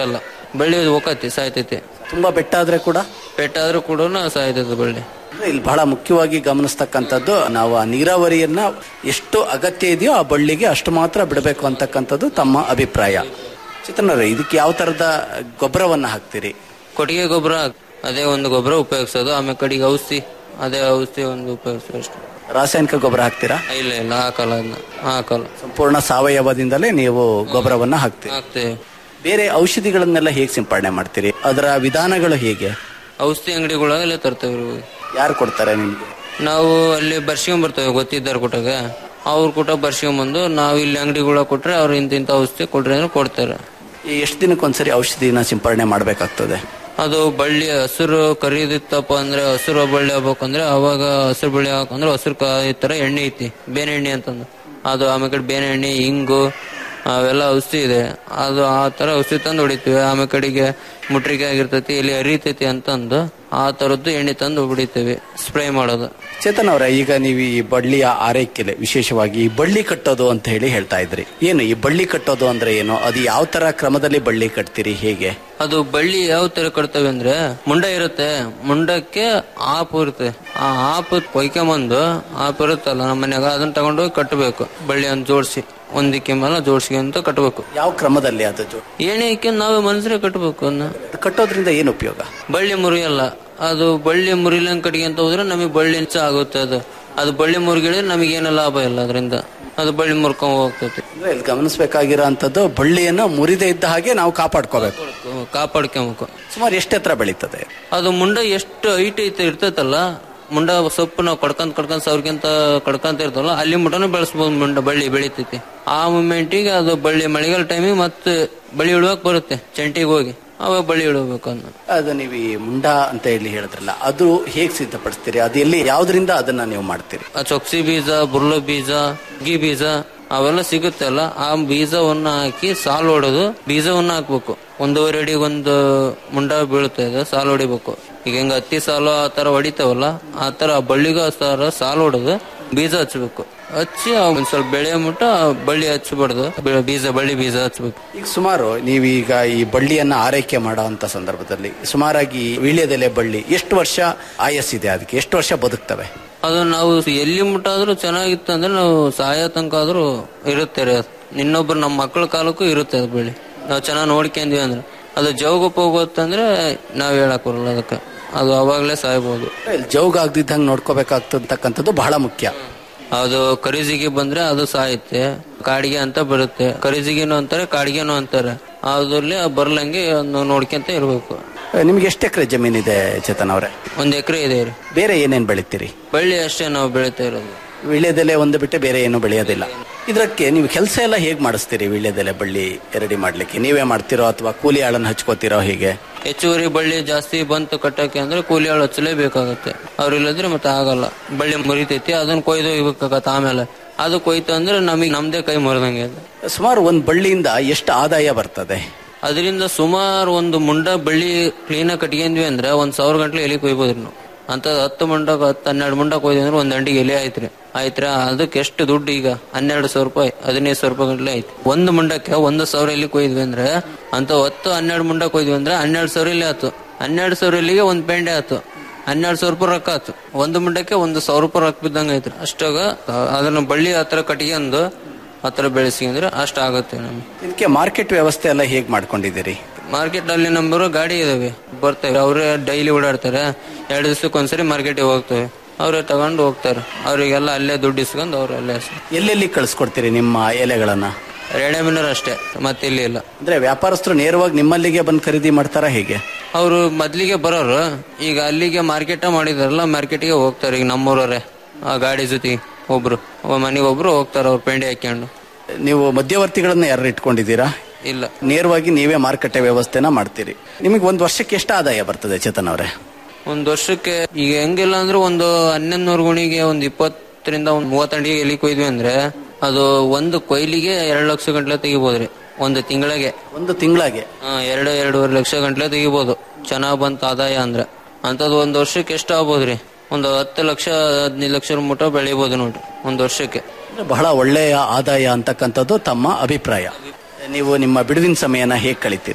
ಬಳ್ಳಿ ಹೋಗತಿ ಸಾಯ್ತೈತಿ ತುಂಬಾ ಬೆಟ್ಟ ಆದ್ರೆ ಕೂಡ ಪೆಟ್ಟಾದ್ರೂ ಕೂಡ ಸಾಯ್ತೈತಿ ಬಳ್ಳಿ ಅಂದ್ರೆ ಇಲ್ಲಿ ಬಹಳ ಮುಖ್ಯವಾಗಿ ಗಮನಿಸ್ತಕ್ಕಂಥದ್ದು ನಾವು ಆ ನೀರಾವರಿಯನ್ನ ಎಷ್ಟು ಅಗತ್ಯ ಇದೆಯೋ ಆ ಬಳ್ಳಿಗೆ ಅಷ್ಟು ಮಾತ್ರ ಬಿಡಬೇಕು ಅಂತಕ್ಕಂಥದ್ದು ತಮ್ಮ ಅಭಿಪ್ರಾಯ ಚಿತ್ರನವ್ರೆ ಇದಕ್ಕೆ ಯಾವ ತರದ ಗೊಬ್ಬರವನ್ನ ಹಾಕ್ತೀರಿ ಕೊಟ್ಟಿಗೆ ಗೊಬ್ಬರ ಅದೇ ಒಂದು ಗೊಬ್ಬರ ಉಪಯೋಗಿಸೋದು ಆಮೇಲೆ ಕಡೆಗೆ ಔಷಧಿ ಅದೇ ಔಷಧಿ ಒಂದು ಉಪಯೋಗಿಸೋದು ಅಷ್ಟೇ ರಾಸಾಯನಿಕ ಗೊಬ್ಬರ ಹಾಕ್ತೀರಾ ಇಲ್ಲ ಇಲ್ಲ ಹಾಕಲ್ಲ ಅದನ್ನ ಹಾಕಲ್ಲ ಸಂಪೂರ್ಣ ಸಾವಯವದಿಂದಲೇ ನೀವು ಗೊಬ್ಬರವನ್ನ ಹಾಕ್ತೀರಿ ಹಾಕ್ತೇವೆ ಬೇರೆ ಔಷಧಿಗಳನ್ನೆಲ್ಲ ಹೇಗೆ ಸಿಂಪಡಣೆ ಮಾಡ್ತೀರಿ ಅದರ ವಿಧಾನಗಳು ಹೇಗೆ ಔಷಧಿ ಅಂಗಡಿಗಳಾಗಲೇ ತರ್ತೇವೆ ಇವ್ರು. ಯಾರು ಕೊಡ್ತಾರೆ ನಿಮ್ಗೆ ನಾವು ಅಲ್ಲಿ ಬರ್ಸ್ಕೊಂಡ್ ಬರ್ತೇವೆ ಗೊತ್ತಿದ್ದಾರೆ ಕೊಟ್ಟಾಗ ಅವ್ರ ಕೂಟ ಬರ್ಸ್ಕೊಂಬಂದು ನಾವು ಇಲ್ಲಿ ಅಂಗಡಿಗಳ ಕೊಟ್ರೆ ಅವ್ರು ಇಂತ ಇಂಥ ಔಷಧಿ ಕೊಡ್ರಿ ಅಂದ್ರೆ ಕೊಡ್ತಾರೆ ಈ ಎಷ್ಟು ದಿನಕ್ಕೊಂದ್ಸರಿ ಔಷಧಿನ ಸಿಂಪಡಣೆ ಮಾಡಬೇಕಾಗ್ತದೆ ಅದು ಬಳ್ಳಿ ಹಸಿರು ಕರಿದಿತ್ತಪ್ಪ ಅಂದ್ರೆ ಹಸಿರು ಬಳ್ಳಿ ಆಗ್ಬೇಕಂದ್ರೆ ಅವಾಗ ಹಸಿರು ಬಳ್ಳಿ ಹಾಕಂದ್ರೆ ಹಸಿರು ಕ ಈ ತರ ಎಣ್ಣೆ ಐತಿ ಬೇನೆ ಎಣ್ಣೆ ಅಂತಂದು ಅದು ಆಮೇಲೆ ಕಡೆ ಬೇನೆ ಎಣ್ಣೆ ಹಿಂಗು ಅವೆಲ್ಲ ಔಷಧಿ ಇದೆ ಅದು ಆ ತರ ಔಷಧಿ ತಂದು ಹೊಡಿತೀವಿ ಆಮೇಲೆ ಕಡೆಗೆ ಮುಟ್ರಿಕೆ ಆಗಿರ್ತೈತಿ ಇಲ್ಲಿ ಹರಿತೈತಿ ಅಂತಂದು ಆ ತರದ್ದು ಎಣ್ಣೆ ತಂದು ಹೊಡಿತೀವಿ ಸ್ಪ್ರೇ ಮಾಡೋದು ಚೇತನ್ ಅವರ ಈಗ ನೀವು ಈ ಬಳ್ಳಿಯ ಆರೈಕೆಲೆ ವಿಶೇಷವಾಗಿ ಈ ಬಳ್ಳಿ ಕಟ್ಟೋದು ಅಂತ ಹೇಳಿ ಹೇಳ್ತಾ ಇದ್ರಿ ಏನು ಈ ಬಳ್ಳಿ ಕಟ್ಟೋದು ಅಂದ್ರೆ ಏನು ಅದು ಯಾವ ತರ ಕ್ರಮದಲ್ಲಿ ಬಳ್ಳಿ ಕಟ್ತೀರಿ ಹೇಗೆ ಅದು ಬಳ್ಳಿ ಯಾವ ತರ ಕಟ್ತೇವೆ ಅಂದ್ರೆ ಮುಂಡ ಇರುತ್ತೆ ಮುಂಡಕ್ಕೆ ಆಪ್ ಇರುತ್ತೆ ಆ ಆಪ್ ಕೊಯ್ಕೊಂಬಂದು ಆಪ್ ಇರುತ್ತಲ್ಲ ನಮ್ಮ ಮನ್ಯಾಗ ಅದನ್ನ ತಗೊಂಡೋಗಿ ಕಟ್ಟಬೇಕು ಬಳ್ಳಿ ಅಂತ ಜೋಡಿಸಿ ಒಂದಿಕ್ಕೆ ಮೇಲೆ ಜೋಡಿಸ್ಕೊಂತ ಕಟ್ಟಬೇಕು ಯಾವ ಕ್ರಮದಲ್ಲಿ ಅದು ಜೋ- ಎಣ್ಣೆ ಇಕ್ಕೊಂಡು ನಾವೇ ಮನುಷ್ಯರೇ ಕಟ್ಟಬೇಕು ಅದನ್ನ ಕಟ್ಟೋದ್ರಿಂದ ಏನು ಉಪಯೋಗ ಬಳ್ಳಿ ಮುರಿಯಲ್ಲ ಅದು ಬಳ್ಳಿ ಮುರಿಲಂಗ್ ಕಟ್ಟಿಗೆ ಅಂತ ಹೋದ್ರೆ ನಮಗೆ ಬಳ್ಳಿ ಹೆಚ್ಚು ಆಗುತ್ತೆ ಅದು ಅದು ಬಳ್ಳಿ ಮುರುಗಿದ್ರೆ ನಮಗೆ ಏನು ಲಾಭ ಇಲ್ಲ ಅದರಿಂದ ಅದು ಬಳ್ಳಿ ಮುರ್ಕೊಂಡ್ ಹೋಗ್ತೈತಿ ಅಂದ್ರೆ ಇಲ್ಲಿ ಗಮನಿಸಬೇಕಾಗಿರೋ ಅಂತದ್ದು ಬಳ್ಳಿಯನ್ನು ಮುರಿದೇ ಇದ್ದ ಹಾಗೆ ನಾವು ಕಾಪಾಡ್ಕೋಬೇಕು ಕಾಪಾಡ್ಕೊಬೇಕು ಸುಮಾರು ಎಷ್ಟು ಎತ್ತರ ಬೆಳೀತದೆ ಅದು ಮುಂಡ ಎಷ್ಟು ಹೈಟ್ ಐತೆ ಇರ್ತೈತಲ್ಲ ಮುಂಡ ಸೊಪ್ಪು ನಾವು ಕಡ್ಕೊಂತ ಕಡ್ಕೊಂತ ಸಾವಿರಕ್ಕಿಂತ ಕಡ್ಕೊಂತ ಇರ್ತವಲ್ಲ ಅಲ್ಲಿ ಮುಟನು ಬೆಳೆಸ್ಬೋದು ಮುಂಡ ಬಳ್ಳಿ ಬೆಳಿತೈತಿ ಆ ಮೂಮೆಂಟಿಗೆ ಅದು ಬಳ್ಳಿ ಮಳೆಗಾಲ ಟೈಮಿಗೆ ಮತ್ತೆ ಬಳ್ಳಿ ಇಳುವಕ್ ಬರುತ್ತೆ ಚಂಟಿಗೆ ಹೋಗಿ ಅವಾಗ ಬಳ್ಳಿ ಇಡಬೇಕು ಅನ್ನೋ ಅದು ನೀವು ಈ ಮುಂಡ ಅಂತ ಹೇಳಿ ಹೇಳಿದ್ರಲ್ಲ ಅದು ಹೇಗೆ ಸಿದ್ಧಪಡಿಸ್ತೀರಿ ಅದು ಎಲ್ಲಿ ಯಾವ್ದ್ರಿಂದ ಅದನ್ನ ನೀವು ಮಾಡ್ತೀರಿ ಆ ಚೊಕ್ಸಿ ಬೀಜ ಬುರ್ಲ ಬೀಜ ಗಿ ಬೀಜ ಅವೆಲ್ಲ ಸಿಗುತ್ತೆ ಅಲ್ಲ ಆ ಬೀಜವನ್ನ ಹಾಕಿ ಸಾಲು ಹೊಡೆದು ಬೀಜವನ್ನ ಹಾಕ್ಬೇಕು ಒಂದೂವರೆ ಅಡಿ ಒಂದು ಮುಂಡ ಬೀಳುತ್ತೆ ಅದು ಸಾಲು ಹೊಡಿಬೇಕು ಈಗ ಹೆಂಗ ಹತ್ತಿ ಸಾಲು ಆ ತರ ಹೊಡಿತಾವಲ್ಲ ಆ ತರ ಬಳ್ಳಿಗೂ ಆ ತರ ಸಾಲು ಹೊಡೆದು ಬೀಜ ಹಚ್ಬೇಕು ಹಚ್ಚಿ ಅವ್ ಒಂದ್ ಸ್ವಲ್ಪ ಬೆಳೆ ಮುಟ್ಟ ಬಳ್ಳಿ ಹಚ್ಚಬಾರ್ದು ಬೆ- ಬೀಜ ಬಳ್ಳಿ ಬೀಜ ಹಚ್ಬೇಕು ಈಗ ಸುಮಾರು ನೀವೀಗ ಈ ಬಳ್ಳಿಯನ್ನ ಆರೈಕೆ ಮಾಡೋ ಅಂತ ಸಂದರ್ಭದಲ್ಲಿ ಸುಮಾರಾಗಿ ವೀಳ್ಯದೆಲೆ ಬಳ್ಳಿ ಎಷ್ಟು ವರ್ಷ ಆಯಸ್ಸಿದೆ ಅದಕ್ಕೆ ಎಷ್ಟು ವರ್ಷ ಬದುಕ್ತವೆ ಅದು ನಾವು ಎಲ್ಲಿ ಮುಟ್ಟಾದ್ರೂ ಚೆನ್ನಾಗಿತ್ತು ಅಂದ್ರೆ ನಾವು ಸಾಯೋ ತನಕ ಆದ್ರೂ ಇರುತ್ತೆ ರೀ ಅದು ಇನ್ನೊಬ್ರು ನಮ್ಮ ಮಕ್ಕಳ ಕಾಲಕ್ಕೂ ಇರುತ್ತೆ ಅದು ಬೆಳಿ ನಾವು ಚೆನ್ನಾಗಿ ನೋಡ್ಕೊಂಡ್ವಿ ಅಂದ್ರೆ ಅದು ಜೋಗಪ್ಪ ಹೋಗುತ್ತಂದ್ರೆ ನಾವ್ ಹೇಳಕ್ ಬರಲ್ಲ ಅದಕ್ಕೆ ಅದು ಅವಾಗ್ಲೇ ಸಾಯ್ಬೋದು ಇಲ್ಲಿ ಜೌಗ್ ಆಗದಿದ್ದಂಗೆ ನೋಡ್ಕೋಬೇಕಾಗ್ತಕ್ಕಂಥದ್ದು ಬಹಳ ಮುಖ್ಯ ಅದು ಕರಿಜಿಗೆ ಬಂದ್ರೆ ಅದು ಸಾಯುತ್ತೆ ಕಾಡಿಗೆ ಅಂತ ಬರುತ್ತೆ ಕರಿಜಿಗೆನು ಅಂತಾರೆ ಕಾಡಿಗೆನು ಅಂತಾರೆ ಅದ್ರಲ್ಲಿ ಬರ್ಲಂಗೆ ನಾವು ನೋಡ್ಕೊಂತ ಇರ್ಬೇಕು ನಿಮ್ಗೆ ಎಷ್ಟು ಎಕರೆ ಜಮೀನಿದೆ ಚೇತನ್ ಅವರೇ ಒಂದ್ ಎಕರೆ ಇದೆ ರೀ ಬೇರೆ ಏನೇನ್ ಬೆಳಿತೀರಿ ಬಳ್ಳಿ ಅಷ್ಟೇ ನಾವು ಬೆಳಿತಾ ಇರೋದು ವೀಳ್ಯದೆಲೆ ಒಂದು ಬಿಟ್ಟು ಬೇರೆ ಏನು ಬೆಳೆಯೋದಿಲ್ಲ ಇದಕ್ಕೆ ನೀವು ಕೆಲಸ ಎಲ್ಲ ಹೇಗೆ ಮಾಡಿಸ್ತೀರಿ ವೀಳ್ಯದೆಲೆ ಬಳ್ಳಿ ರೆಡಿ ಮಾಡ್ಲಿಕ್ಕೆ ನೀವೇ ಮಾಡ್ತಿರೋ ಅಥವಾ ಕೂಲಿ ಆಳನ್ನ ಹಚ್ಕೋತಿರೋ ಹೀಗೆ ಹೆಚ್ಚುವರಿ ಬಳ್ಳಿ ಜಾಸ್ತಿ ಬಂತು ಕಟ್ಟಕ್ಕೆ ಅಂದ್ರೆ ಕೂಲಿ ಆಳು ಹಚ್ಚಲೇಬೇಕಾಗತ್ತೆ ಅವ್ರು ಇಲ್ಲದ್ರೆ ಮತ್ತೆ ಆಗಲ್ಲ ಬಳ್ಳಿ ಮುರಿತೈತಿ ಅದನ್ನ ಕೊಯ್ದು ಹೋಗ್ಬೇಕಾಗತ್ತೆ ಆಮೇಲೆ ಅದು ಕೊಯ್ತು ಅಂದ್ರೆ ನಮಗೆ ನಮ್ದೇ ಕೈ ಮುರಿದಂಗೆ ಅದು ಸುಮಾರು ಒಂದು ಬಳ್ಳಿಯಿಂದ ಎಷ್ಟು ಆದಾಯ ಬರ್ತದೆ ಅದರಿಂದ ಸುಮಾರು ಒಂದು ಮುಂಡ ಬಳ್ಳಿ ಕ್ಲೀನ್ ಕಟ್ಕೊಂಡ್ವಿ ಅಂದ್ರೆ ಒಂದ್ ಸಾವಿರ ಗಂಟ್ಲೆ ಎಲಿ ಕೊಯ್ಬೋದ್ರಿ ನಾವು ಅಂತ ಹತ್ತು ಮುಂಡ ಹತ್ತು ಹನ್ನೆರಡು ಮುಂಡ ಕೊಯ್ದ್ವಿ ಅಂದ್ರೆ ಒಂದ್ ಅಂಡಿಗೆ ಎಲೆ ಆಯ್ತ್ರಿ ಆಯ್ತ್ರ ಅದಕ್ಕೆ ಎಷ್ಟು ದುಡ್ಡು ಈಗ ಹನ್ನೆರಡು ಸಾವಿರ ರೂಪಾಯಿ ಹದಿನೈದು ಸಾವಿರ ರೂಪಾಯಿ ಗಂಟ್ಲೆ ಐತಿ ಒಂದು ಮುಂಡಕ್ಕೆ ಒಂದು ಸಾವಿರ ಎಲ್ಲಿ ಕೊಯ್ದ್ವಿ ಅಂದ್ರೆ ಅಂತ ಹತ್ತು ಹನ್ನೆರಡು ಮುಂಡ ಕೊಯ್ದ್ವಿ ಅಂದ್ರೆ ಹನ್ನೆರಡು ಸಾವಿರ ಎಲ್ಲಿ ಆಯ್ತು ಹನ್ನೆರಡು ಸಾವಿರ ಎಲ್ಲಿಗೆ ಒಂದ್ ಪೆಂಡೆ ಆಯ್ತು ಹನ್ನೆರಡು ಸಾವಿರ ರೂಪಾಯಿ ರೊಕ್ಕ ಆಯ್ತು ಒಂದು ಮುಂಡಕ್ಕೆ ಒಂದು ಸಾವಿರ ರೂಪಾಯಿ ರೊಕ್ಕ ಬಿದ್ದಂಗ ಐತ್ರಿ ಅಷ್ಟಾಗ ಅದನ್ನ ಬಳ್ಳಿ ಹತ್ರ ಕಟ್ಕೊಂಡು ಹತ್ರ ಬೆಳೆಸ್ಕೊಂಡ್ರೆ ಅಷ್ಟ ಆಗುತ್ತೆ ನಮ್ಗೆ ಇದಕ್ಕೆ ಮಾರ್ಕೆಟ್ ವ್ಯವಸ್ಥೆ ಎಲ್ಲ ಹೇಗೆ ಮಾಡ್ಕೊಂಡಿದ್ದೀರಿ ಮಾರ್ಕೆಟ್ ಅಲ್ಲಿ ನಂಬರು ಗಾಡಿ ಇದಾವೆ ಬರ್ತವೆ ಅವರೇ ಡೈಲಿ ಓಡಾಡ್ತಾರೆ ಎರಡು ದಿವಸಕ್ಕೆ ಒಂದ್ಸರಿ ಮಾರ್ಕೆಟಿಗೆ ಹೋಗ್ತೇವೆ ಅವರೇ ತಗೊಂಡು ಹೋಗ್ತಾರೆ ಅವರಿಗೆಲ್ಲ ಅಲ್ಲೇ ದುಡ್ಡು ಇಸ್ಕೊಂಡು ಅವ್ರು ಅಲ್ಲೇ ಎಲ್ಲೆಲ್ಲಿ ಕಳಿಸ್ಕೊಡ್ತೀರಿ ನಿಮ್ಮ ಎಲೆಗಳನ್ನ ರೆಡಿಮಿನರ್ ಅಷ್ಟೇ ಮತ್ತೆ ಇಲ್ಲಿ ಇಲ್ಲ ಅಂದ್ರೆ ವ್ಯಾಪಾರಸ್ಥರು ನೇರವಾಗಿ ನಿಮ್ಮಲ್ಲಿಗೆ ಬಂದು ಖರೀದಿ ಮಾಡ್ತಾರಾ ಹೇಗೆ ಅವರು ಮೊದ್ಲಿಗೆ ಬರೋರು ಈಗ ಅಲ್ಲಿಗೆ ಮಾರ್ಕೆಟ ಮಾಡಿದಾರಲ್ಲ ಮಾರ್ಕೆಟಿಗೆ ಹೋಗ್ತಾರೆ ಈಗ ನಮ್ಮೂರವರೇ ಆ ಗಾಡಿ ಜೊತೆ ಒಬ್ರು ಮನೆಗೆ ಒಬ್ರು ಹೋಗ್ತಾರೆ ಅವ್ರು ಪೆಂಡೆ ಹಾಕ್ಕೊಂಡು ನೀವು ಮಧ್ಯವರ್ತಿಗಳನ್ನ ಯಾರು ಇಟ್ಕೊಂಡಿದ್ದೀರಾ ಇಲ್ಲ ನೇರವಾಗಿ ನೀವೇ ಮಾರುಕಟ್ಟೆ ವ್ಯವಸ್ಥೆನ ಮಾಡ್ತೀರಿ ನಿಮಗೆ ಒಂದು ವರ್ಷಕ್ಕೆ ಎಷ್ಟು ಆದಾಯ ಬರ್ತದೆ ಚೇತನ್ ಅವರೇ ಒಂದ್ ವರ್ಷಕ್ಕೆ ಈಗ ಹೆಂಗಿಲ್ಲ ಅಂದ್ರೆ ಒಂದು ಹನ್ನೊಂದು ನೂರು ಗುಣಿಗೆ ಒಂದ್ ಇಪ್ಪತ್ತರಿಂದ ಒಂದ್ ಮೂವತ್ತಂಡಿಗೆ ಎಲಿ ಕೊಯ್ದ್ವಿ ಅಂದ್ರೆ ಅದು ಒಂದು ಕೊಯ್ಲಿಗೆ ಎರಡು ಲಕ್ಷ ಗಂಟ್ಲೆ ತೆಗಿಬೋದ್ರಿ ಒಂದು ತಿಂಗಳಿಗೆ ಒಂದು ತಿಂಗಳಿಗೆ ಎರಡು ಎರಡೂವರೆ ಲಕ್ಷ ಗಂಟ್ಲೆ ತೆಗಿಬೋದು ಚೆನ್ನಾಗ್ ಬಂತ ಆದಾಯ ಅಂದ್ರೆ ಅಂತದ್ ಒಂದ್ ವರ್ಷಕ್ಕೆ ಎಷ್ಟು ಆಗ್ಬೋದ್ರಿ ಒಂದು ಹತ್ತು ಲಕ್ಷ ಹದಿನೈದು ಲಕ್ಷ ಮುಟ ಬೆಳಿಬೋದು ನೋಡ್ರಿ ಒಂದ್ ವರ್ಷಕ್ಕೆ ಬಹಳ ಒಳ್ಳೆಯ ಆದಾಯ ಅಂತಕ್ಕಂಥದ್ದು ತಮ್ಮ ಅಭಿಪ್ರಾಯ ನೀವು ನಿಮ್ಮ ಬಿಡುವಿನ ಸಮಯನ ಹೇಗೆ ಕಳಿತೀರಿ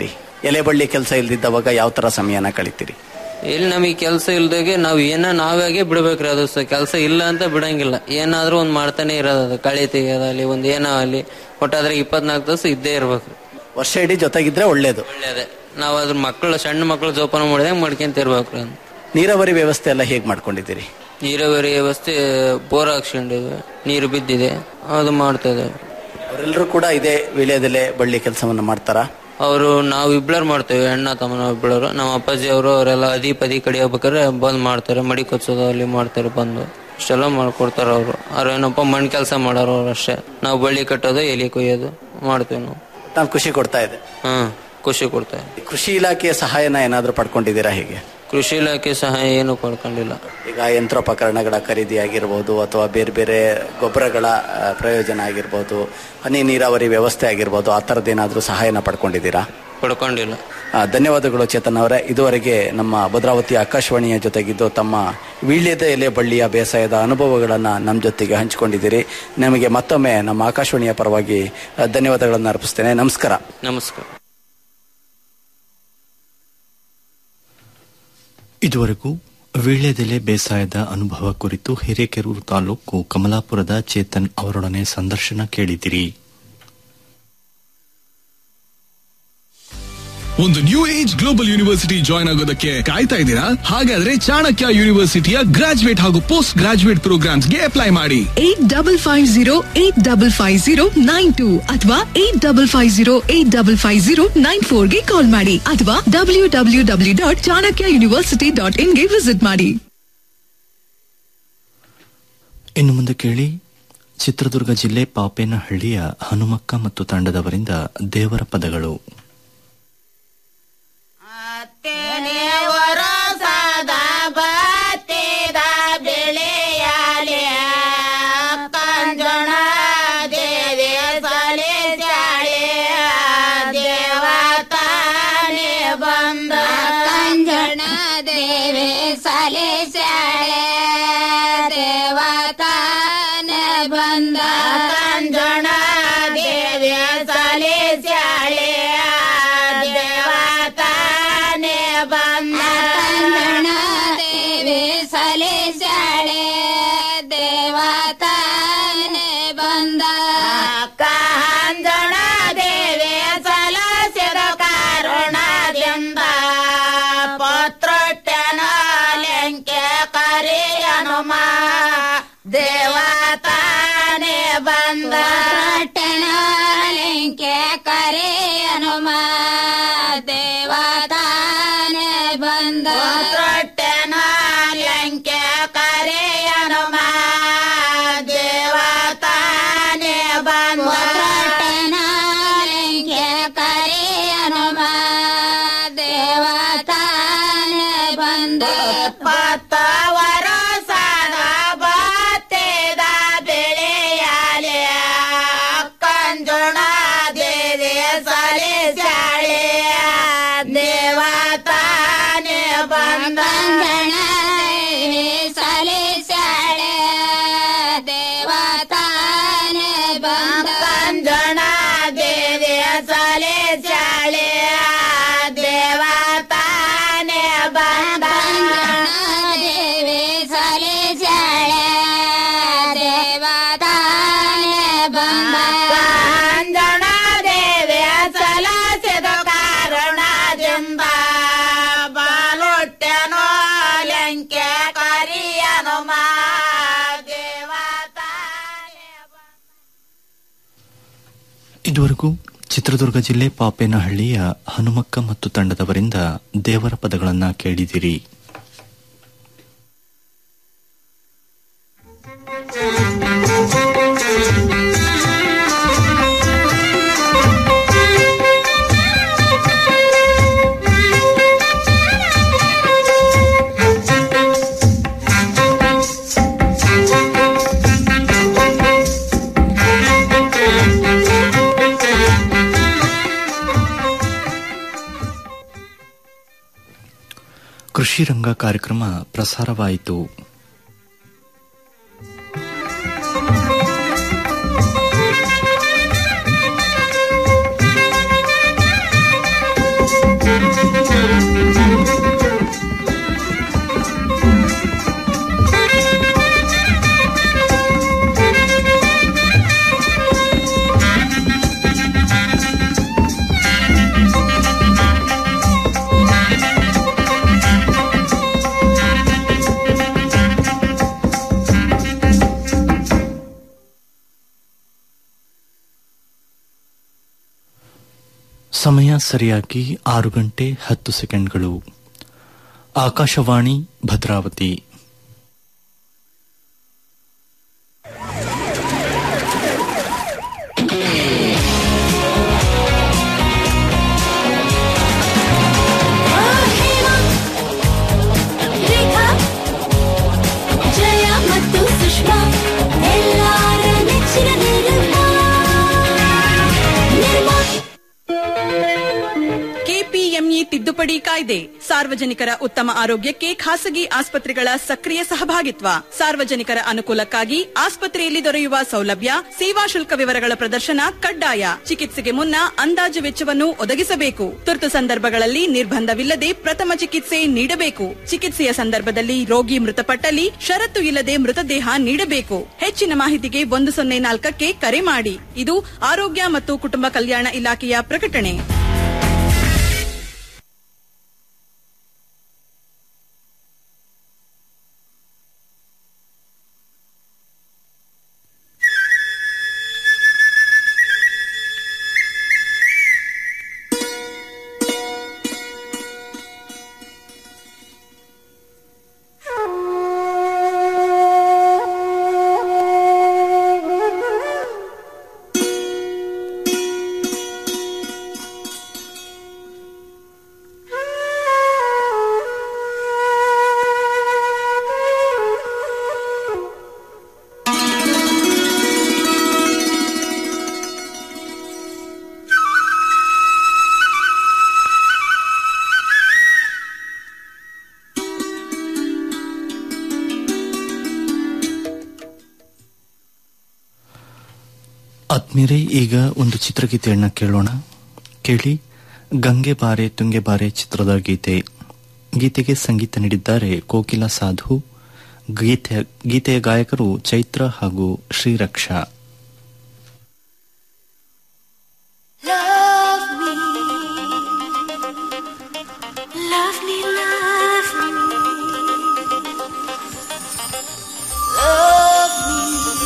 ಎಲೆ ಬಳ್ಳಿ ಕೆಲಸ ಇಲ್ದಿದ್ದವಾಗ ಯಾವ ತರ ಸಮಯನ ಕಳಿತೀರಿ ಇಲ್ಲಿ ನಮಗೆ ಕೆಲಸ ಇಲ್ದಾಗೆ ನಾವು ಏನ ನಾವಾಗೆ ಬಿಡ್ಬೇಕ್ರಿ ಅದು ಕೆಲಸ ಇಲ್ಲ ಅಂತ ಬಿಡಂಗಿಲ್ಲ ಏನಾದ್ರೂ ಒಂದ್ ಮಾಡ್ತಾನೆ ಇರೋದು ಅದು ಕಳೆ ತೆಗಿಯೋದಾಗ್ಲಿ ಒಂದ್ ಏನೋ ಅಲ್ಲಿ ಒಟ್ಟಾದ್ರೆ ಇಪ್ಪತ್ನಾಲ್ಕು ತಾಸು ಇದ್ದೇ ಇರ್ಬೇಕ್ರಿ ವರ್ಷ ಇಡೀ ಜೊತೆಗಿದ್ರೆ ಒಳ್ಳೇದು ಒಳ್ಳೇದೇ ನಾವು ಅದ್ರ ಮಕ್ಕಳು ಸಣ್ಣ ಮಕ್ಕಳು ಜೋಪಾನ ಮಾಡಿದಂಗೆ ಮಾಡ್ಕೊಂತ ಇರ್ಬೇಕ್ರಿ ಅಂತ ನೀರಾವರಿ ವ್ಯವಸ್ಥೆ ಎಲ್ಲ ಹೇಗ್ ಮಾಡ್ಕೊಂಡಿದ್ದೀರಿ ನೀರಾವರಿ ವ್ಯವಸ್ಥೆ ಬೋರ್ ಹಾಕ್ಸ್ಕೊಂಡಿವೆ ನೀರು ಬಿದ್ದಿದೆ ಅದು ಮಾಡ್ತಾ ಇದ್ದೇವೆ ಅವರೆಲ್ಲರೂ ಕೂಡ ಇದೇ ವೀಳ್ಯದೆಲೆ ಬಳ್ಳಿ ಕೆಲಸವನ್ನ ಮಾಡ್ತಾರಾ ಅವರು ನಾವು ಇಬ್ಳರ್ ಮಾಡ್ತೇವೆ ಅಣ್ಣ ತಮ್ಮ ನಾವು ಇಬ್ಳರು ನಮ್ಮ ಅಪ್ಪಾಜಿ ಅವರು ಅವರೆಲ್ಲ ಅದಿ ಪದಿ ಕಡಿಯೋಬೇಕಾದ್ರೆ ಬಂದ್ ಮಾಡ್ತಾರೆ ಮಡಿ ಕೊಚ್ಚೋದು ಅಲ್ಲಿ ಮಾಡ್ತಾರೆ ಬಂದು ಇಷ್ಟೆಲ್ಲ ಮಾಡ್ಕೊಡ್ತಾರ ಅವರು ಅವ್ರು ಏನಪ್ಪ ಮಣ್ ಕೆಲಸ ಮಾಡೋರು ಅವ್ರು ಅಷ್ಟೇ ನಾವು ಬಳ್ಳಿ ಕಟ್ಟೋದು ಎಲಿ ಕೊಯ್ಯೋದು ಮಾಡ್ತೇವೆ ನಾವು ನಾನು ಖುಷಿ ಕೊಡ್ತಾ ಇದೆ ಹ್ಮ್ ಖುಷಿ ಕೊಡ್ತಾರೆ ಕೃಷಿ ಇಲಾಖೆಯ ಸಹಾಯನ ಏನಾದ್ರೂ ಪಡ್ಕೊಂಡಿದ್ದೀರಾ ಹೇಗೆ ಕೃಷಿ ಇಲಾಖೆ ಸಹಾಯ ಏನು ಪಡ್ಕೊಂಡಿಲ್ಲ ಈಗ ಯಂತ್ರೋಪಕರಣಗಳ ಖರೀದಿ ಆಗಿರ್ಬೋದು ಅಥವಾ ಬೇರೆ ಬೇರೆ ಗೊಬ್ಬರಗಳ ಆ, ಪ್ರಯೋಜನ ಆಗಿರ್ಬೋದು ಹನಿ ನೀರಾವರಿ ವ್ಯವಸ್ಥೆ ಆಗಿರ್ಬೋದು ಆ ಥರದ್ದೇನಾದ್ರೂ ಸಹಾಯನ ಪಡ್ಕೊಂಡಿದ್ದೀರಾ ಪಡ್ಕೊಂಡಿಲ್ಲ ಆ, ಧನ್ಯವಾದಗಳು ಚೇತನ್ ಅವರೇ ಇದುವರೆಗೆ ನಮ್ಮ ಭದ್ರಾವತಿ ಆಕಾಶವಾಣಿಯ ಜೊತೆಗಿದ್ದು ತಮ್ಮ ವೀಳ್ಯದ ಎಲೆ ಬಳ್ಳಿಯ ಬೇಸಾಯದ ಅನುಭವಗಳನ್ನು ನಮ್ಮ ಜೊತೆಗೆ ಹಂಚಿಕೊಂಡಿದ್ದೀರಿ ನಿಮಗೆ ಮತ್ತೊಮ್ಮೆ ನಮ್ಮ ಆಕಾಶವಾಣಿಯ ಪರವಾಗಿ ಆ, ಧನ್ಯವಾದಗಳನ್ನು ಅರ್ಪಿಸ್ತೇನೆ ನಮಸ್ಕಾರ ನಮಸ್ಕಾರ ಇದುವರೆಗೂ ವೀಳ್ಯದೆಲೆ ಬೇಸಾಯದ ಅನುಭವ ಕುರಿತು ಹಿರೇಕೆರೂರು ತಾಲೂಕು ಕಮಲಾಪುರದ ಚೇತನ್ ಅವರೊಡನೆ ಸಂದರ್ಶನ ಕೇಳಿದಿರಿ ಒಂದು new age global university join ಆಗೋದಕ್ಕೆ ಕಾಯ್ತಾ ಇದ್ದೀರಾ ಹಾಗಾದ್ರೆ ಚಾಣಕ್ಯ ಯೂನಿವರ್ಸಿಟಿಯ ಗ್ರಾಜುಯೇಟ್ ಹಾಗೂ ಪೋಸ್ಟ್ ಗ್ರಾಜುಯೇಟ್ ಪ್ರೋಗ್ರಾಮ್ಸ್ಗೆ ಅಪ್ಲೈ ಮಾಡಿ eight double five zero eight double five zero nine two ಅಥವಾ eight double five zero eight double five zero nine ಫೋರ್ಗೆ ಕಾಲ್ ಮಾಡಿ ಅಥವಾ W W W dot Chanakya university dot ಇನ್ಗೆ ವಿಸಿಟ್ ಮಾಡಿ ಇನ್ನು ಮುಂದೆ ಕೇಳಿ ಚಿತ್ರದುರ್ಗ ಜಿಲ್ಲೆ ಪಾಪೇನಹಳ್ಳಿಯ ಹನುಮಕ್ಕ ಮತ್ತು ತಂಡದವರಿಂದ ದೇವರ ಪದಗಳು ವರಸದ ಬತ್ತಿದ ಬೆಳೆಯಲೆ ಕಂಜಣ ದೇವಿ ಸಲಿಸಾಳೆ ದೇವತಾನೆ ಬಂದ ಕಂಜಣ ದೇವಿ ಸಲಿಸಾಳೆ ದೇವತಾನೆ ಬಂದ ಕಂಜಣ ದೇವಿ ಸಲಿಸಾಳೆ ದೇವತಾನೆ ಬಂದ ಕಂಜಣ ದೇವಿ ಸಲಿಸಾಳೆ ದೇವತಾನೆ ಬಂದ ಕಾಂಜಣ ದೇವಿ ಸಲಸಿದ ಕಾರುಣದಿಂದ ಪತ್ರೊಟ್ಟನ ಲೆಂಕೆ ಕರಿಯನುಮ ದೇವತಾನೆ ಬಂದ ಪತ್ರೊಟ್ಟನ ಲೆಂಕೆ ಕರಿಯನುಮ ದೇವತಾನೆ ಬಂದ ಪತ್ರೊಟ್ಟನ ಲೆಂಕೆ ಕರಿಯನುಮ ದೇವತಾನೆ ಬಂದ ಪತ್ರೊಟ್ಟನ ಲೆಂಕೆ ಕರಿಯನುಮ ದೇವತಾನೆ ಬಂದ ಪತ್ತವರ ಸಾದ ಬತ್ತೆದ ಬೆಳೆಯಾಲೆ ಕಂಜುಣ ದೇವಿ ಸಲಿಸಾಳೆ ದೇವತಾನೆ ಬಂದ ಸಲಿಸಾಳೆ ದೇವತಾನೆ ಬಂದ ಕಂಜುಣ ದೇವಿ ಸಲಿಸಾಳೆ ದೇವತಾನೆ ಬಂದ ದೇವಿ ಸಲಿಸಾಳೆ ದೇವತಾನೆ ಬಂದ ಕಾಂಜಣ ದೇವಿ ಸಲಸಿದ ಕಾರಣದಿಂದ ಬಾಲೊಟ್ಟೆನೋ ಲೆಂಕೆ ಕರಿಯನು ಮಾ ದೇವತಾನೆ ಇದುವರೆಗೂ ಚಿತ್ರದುರ್ಗ ಜಿಲ್ಲೆ ಪಾಪೇನಹಳ್ಳಿಯ ಹನುಮಕ್ಕ ಮತ್ತು ತಂಡದವರಿಂದ ದೇವರ ಪದಗಳನ್ನ ಕೇಳಿದಿರಿ ಕೃಷಿ ರಂಗ ಕಾರ್ಯಕ್ರಮ ಪ್ರಸಾರವಾಯಿತು ಸಮಯ ಸರಿಯಾಗಿ ಆರು ಗಂಟೆ ಹತ್ತು ಸೆಕೆಂಡ್ಗಳು ಆಕಾಶವಾಣಿ ಭದ್ರಾವತಿ ರೇಖಾ ಜಯ ಮತ್ತು ಸುಷ್ಮಾ ಎಲ್ಲಾರ ನೆಚ್ಚಿನ ನಿರ್ಮಾ ನಿರ್ಮಾ ಕೆಪಿಎಂಇ ತಿದ್ದುಪಡಿ ಕಾಯ್ದೆ ಸಾರ್ವಜನಿಕರ ಉತ್ತಮ ಆರೋಗ್ಯಕ್ಕೆ ಖಾಸಗಿ ಆಸ್ಪತ್ರೆಗಳ ಸಕ್ರಿಯ ಸಹಭಾಗಿತ್ವ ಸಾರ್ವಜನಿಕರ ಅನುಕೂಲಕ್ಕಾಗಿ ಆಸ್ಪತ್ರೆಯಲ್ಲಿ ದೊರೆಯುವ ಸೌಲಭ್ಯ ಸೇವಾ ಶುಲ್ಕ ವಿವರಗಳ ಪ್ರದರ್ಶನ ಕಡ್ಡಾಯ ಚಿಕಿತ್ಸೆಗೆ ಮುನ್ನ ಅಂದಾಜು ವೆಚ್ಚವನ್ನು ಒದಗಿಸಬೇಕು ತುರ್ತು ಸಂದರ್ಭಗಳಲ್ಲಿ ನಿರ್ಬಂಧವಿಲ್ಲದೆ ಪ್ರಥಮ ಚಿಕಿತ್ಸೆ ನೀಡಬೇಕು ಚಿಕಿತ್ಸೆಯ ಸಂದರ್ಭದಲ್ಲಿ ರೋಗಿ ಮೃತಪಟ್ಟಲ್ಲಿ ಷರತ್ತು ಇಲ್ಲದೆ ಮೃತದೇಹ ನೀಡಬೇಕು ಹೆಚ್ಚಿನ ಮಾಹಿತಿಗೆ ಒಂದು ಸೊನ್ನೆ ನಾಲ್ಕಕ್ಕೆ ಕರೆ ಮಾಡಿ ಇದು ಆರೋಗ್ಯ ಮತ್ತು ಕುಟುಂಬ ಕಲ್ಯಾಣ ಇಲಾಖೆಯ ಪ್ರಕಟಣೆ ಆತ್ಮೀರೇ ಈಗ ಒಂದು ಚಿತ್ರಗೀತೆಯನ್ನ ಕೇಳೋಣ ಕೇಳಿ ಗಂಗೆ ಬಾರೆ ತುಂಗೆ ಬಾರೆ ಚಿತ್ರದ ಗೀತೆ ಗೀತೆಗೆ ಸಂಗೀತ ನೀಡಿದ್ದಾರೆ ಕೋಕಿಲ ಸಾಧು ಗೀತೆ ಗೀತೆಯ ಗಾಯಕರು ಚೈತ್ರ ಹಾಗೂ ಶ್ರೀರಕ್ಷಾ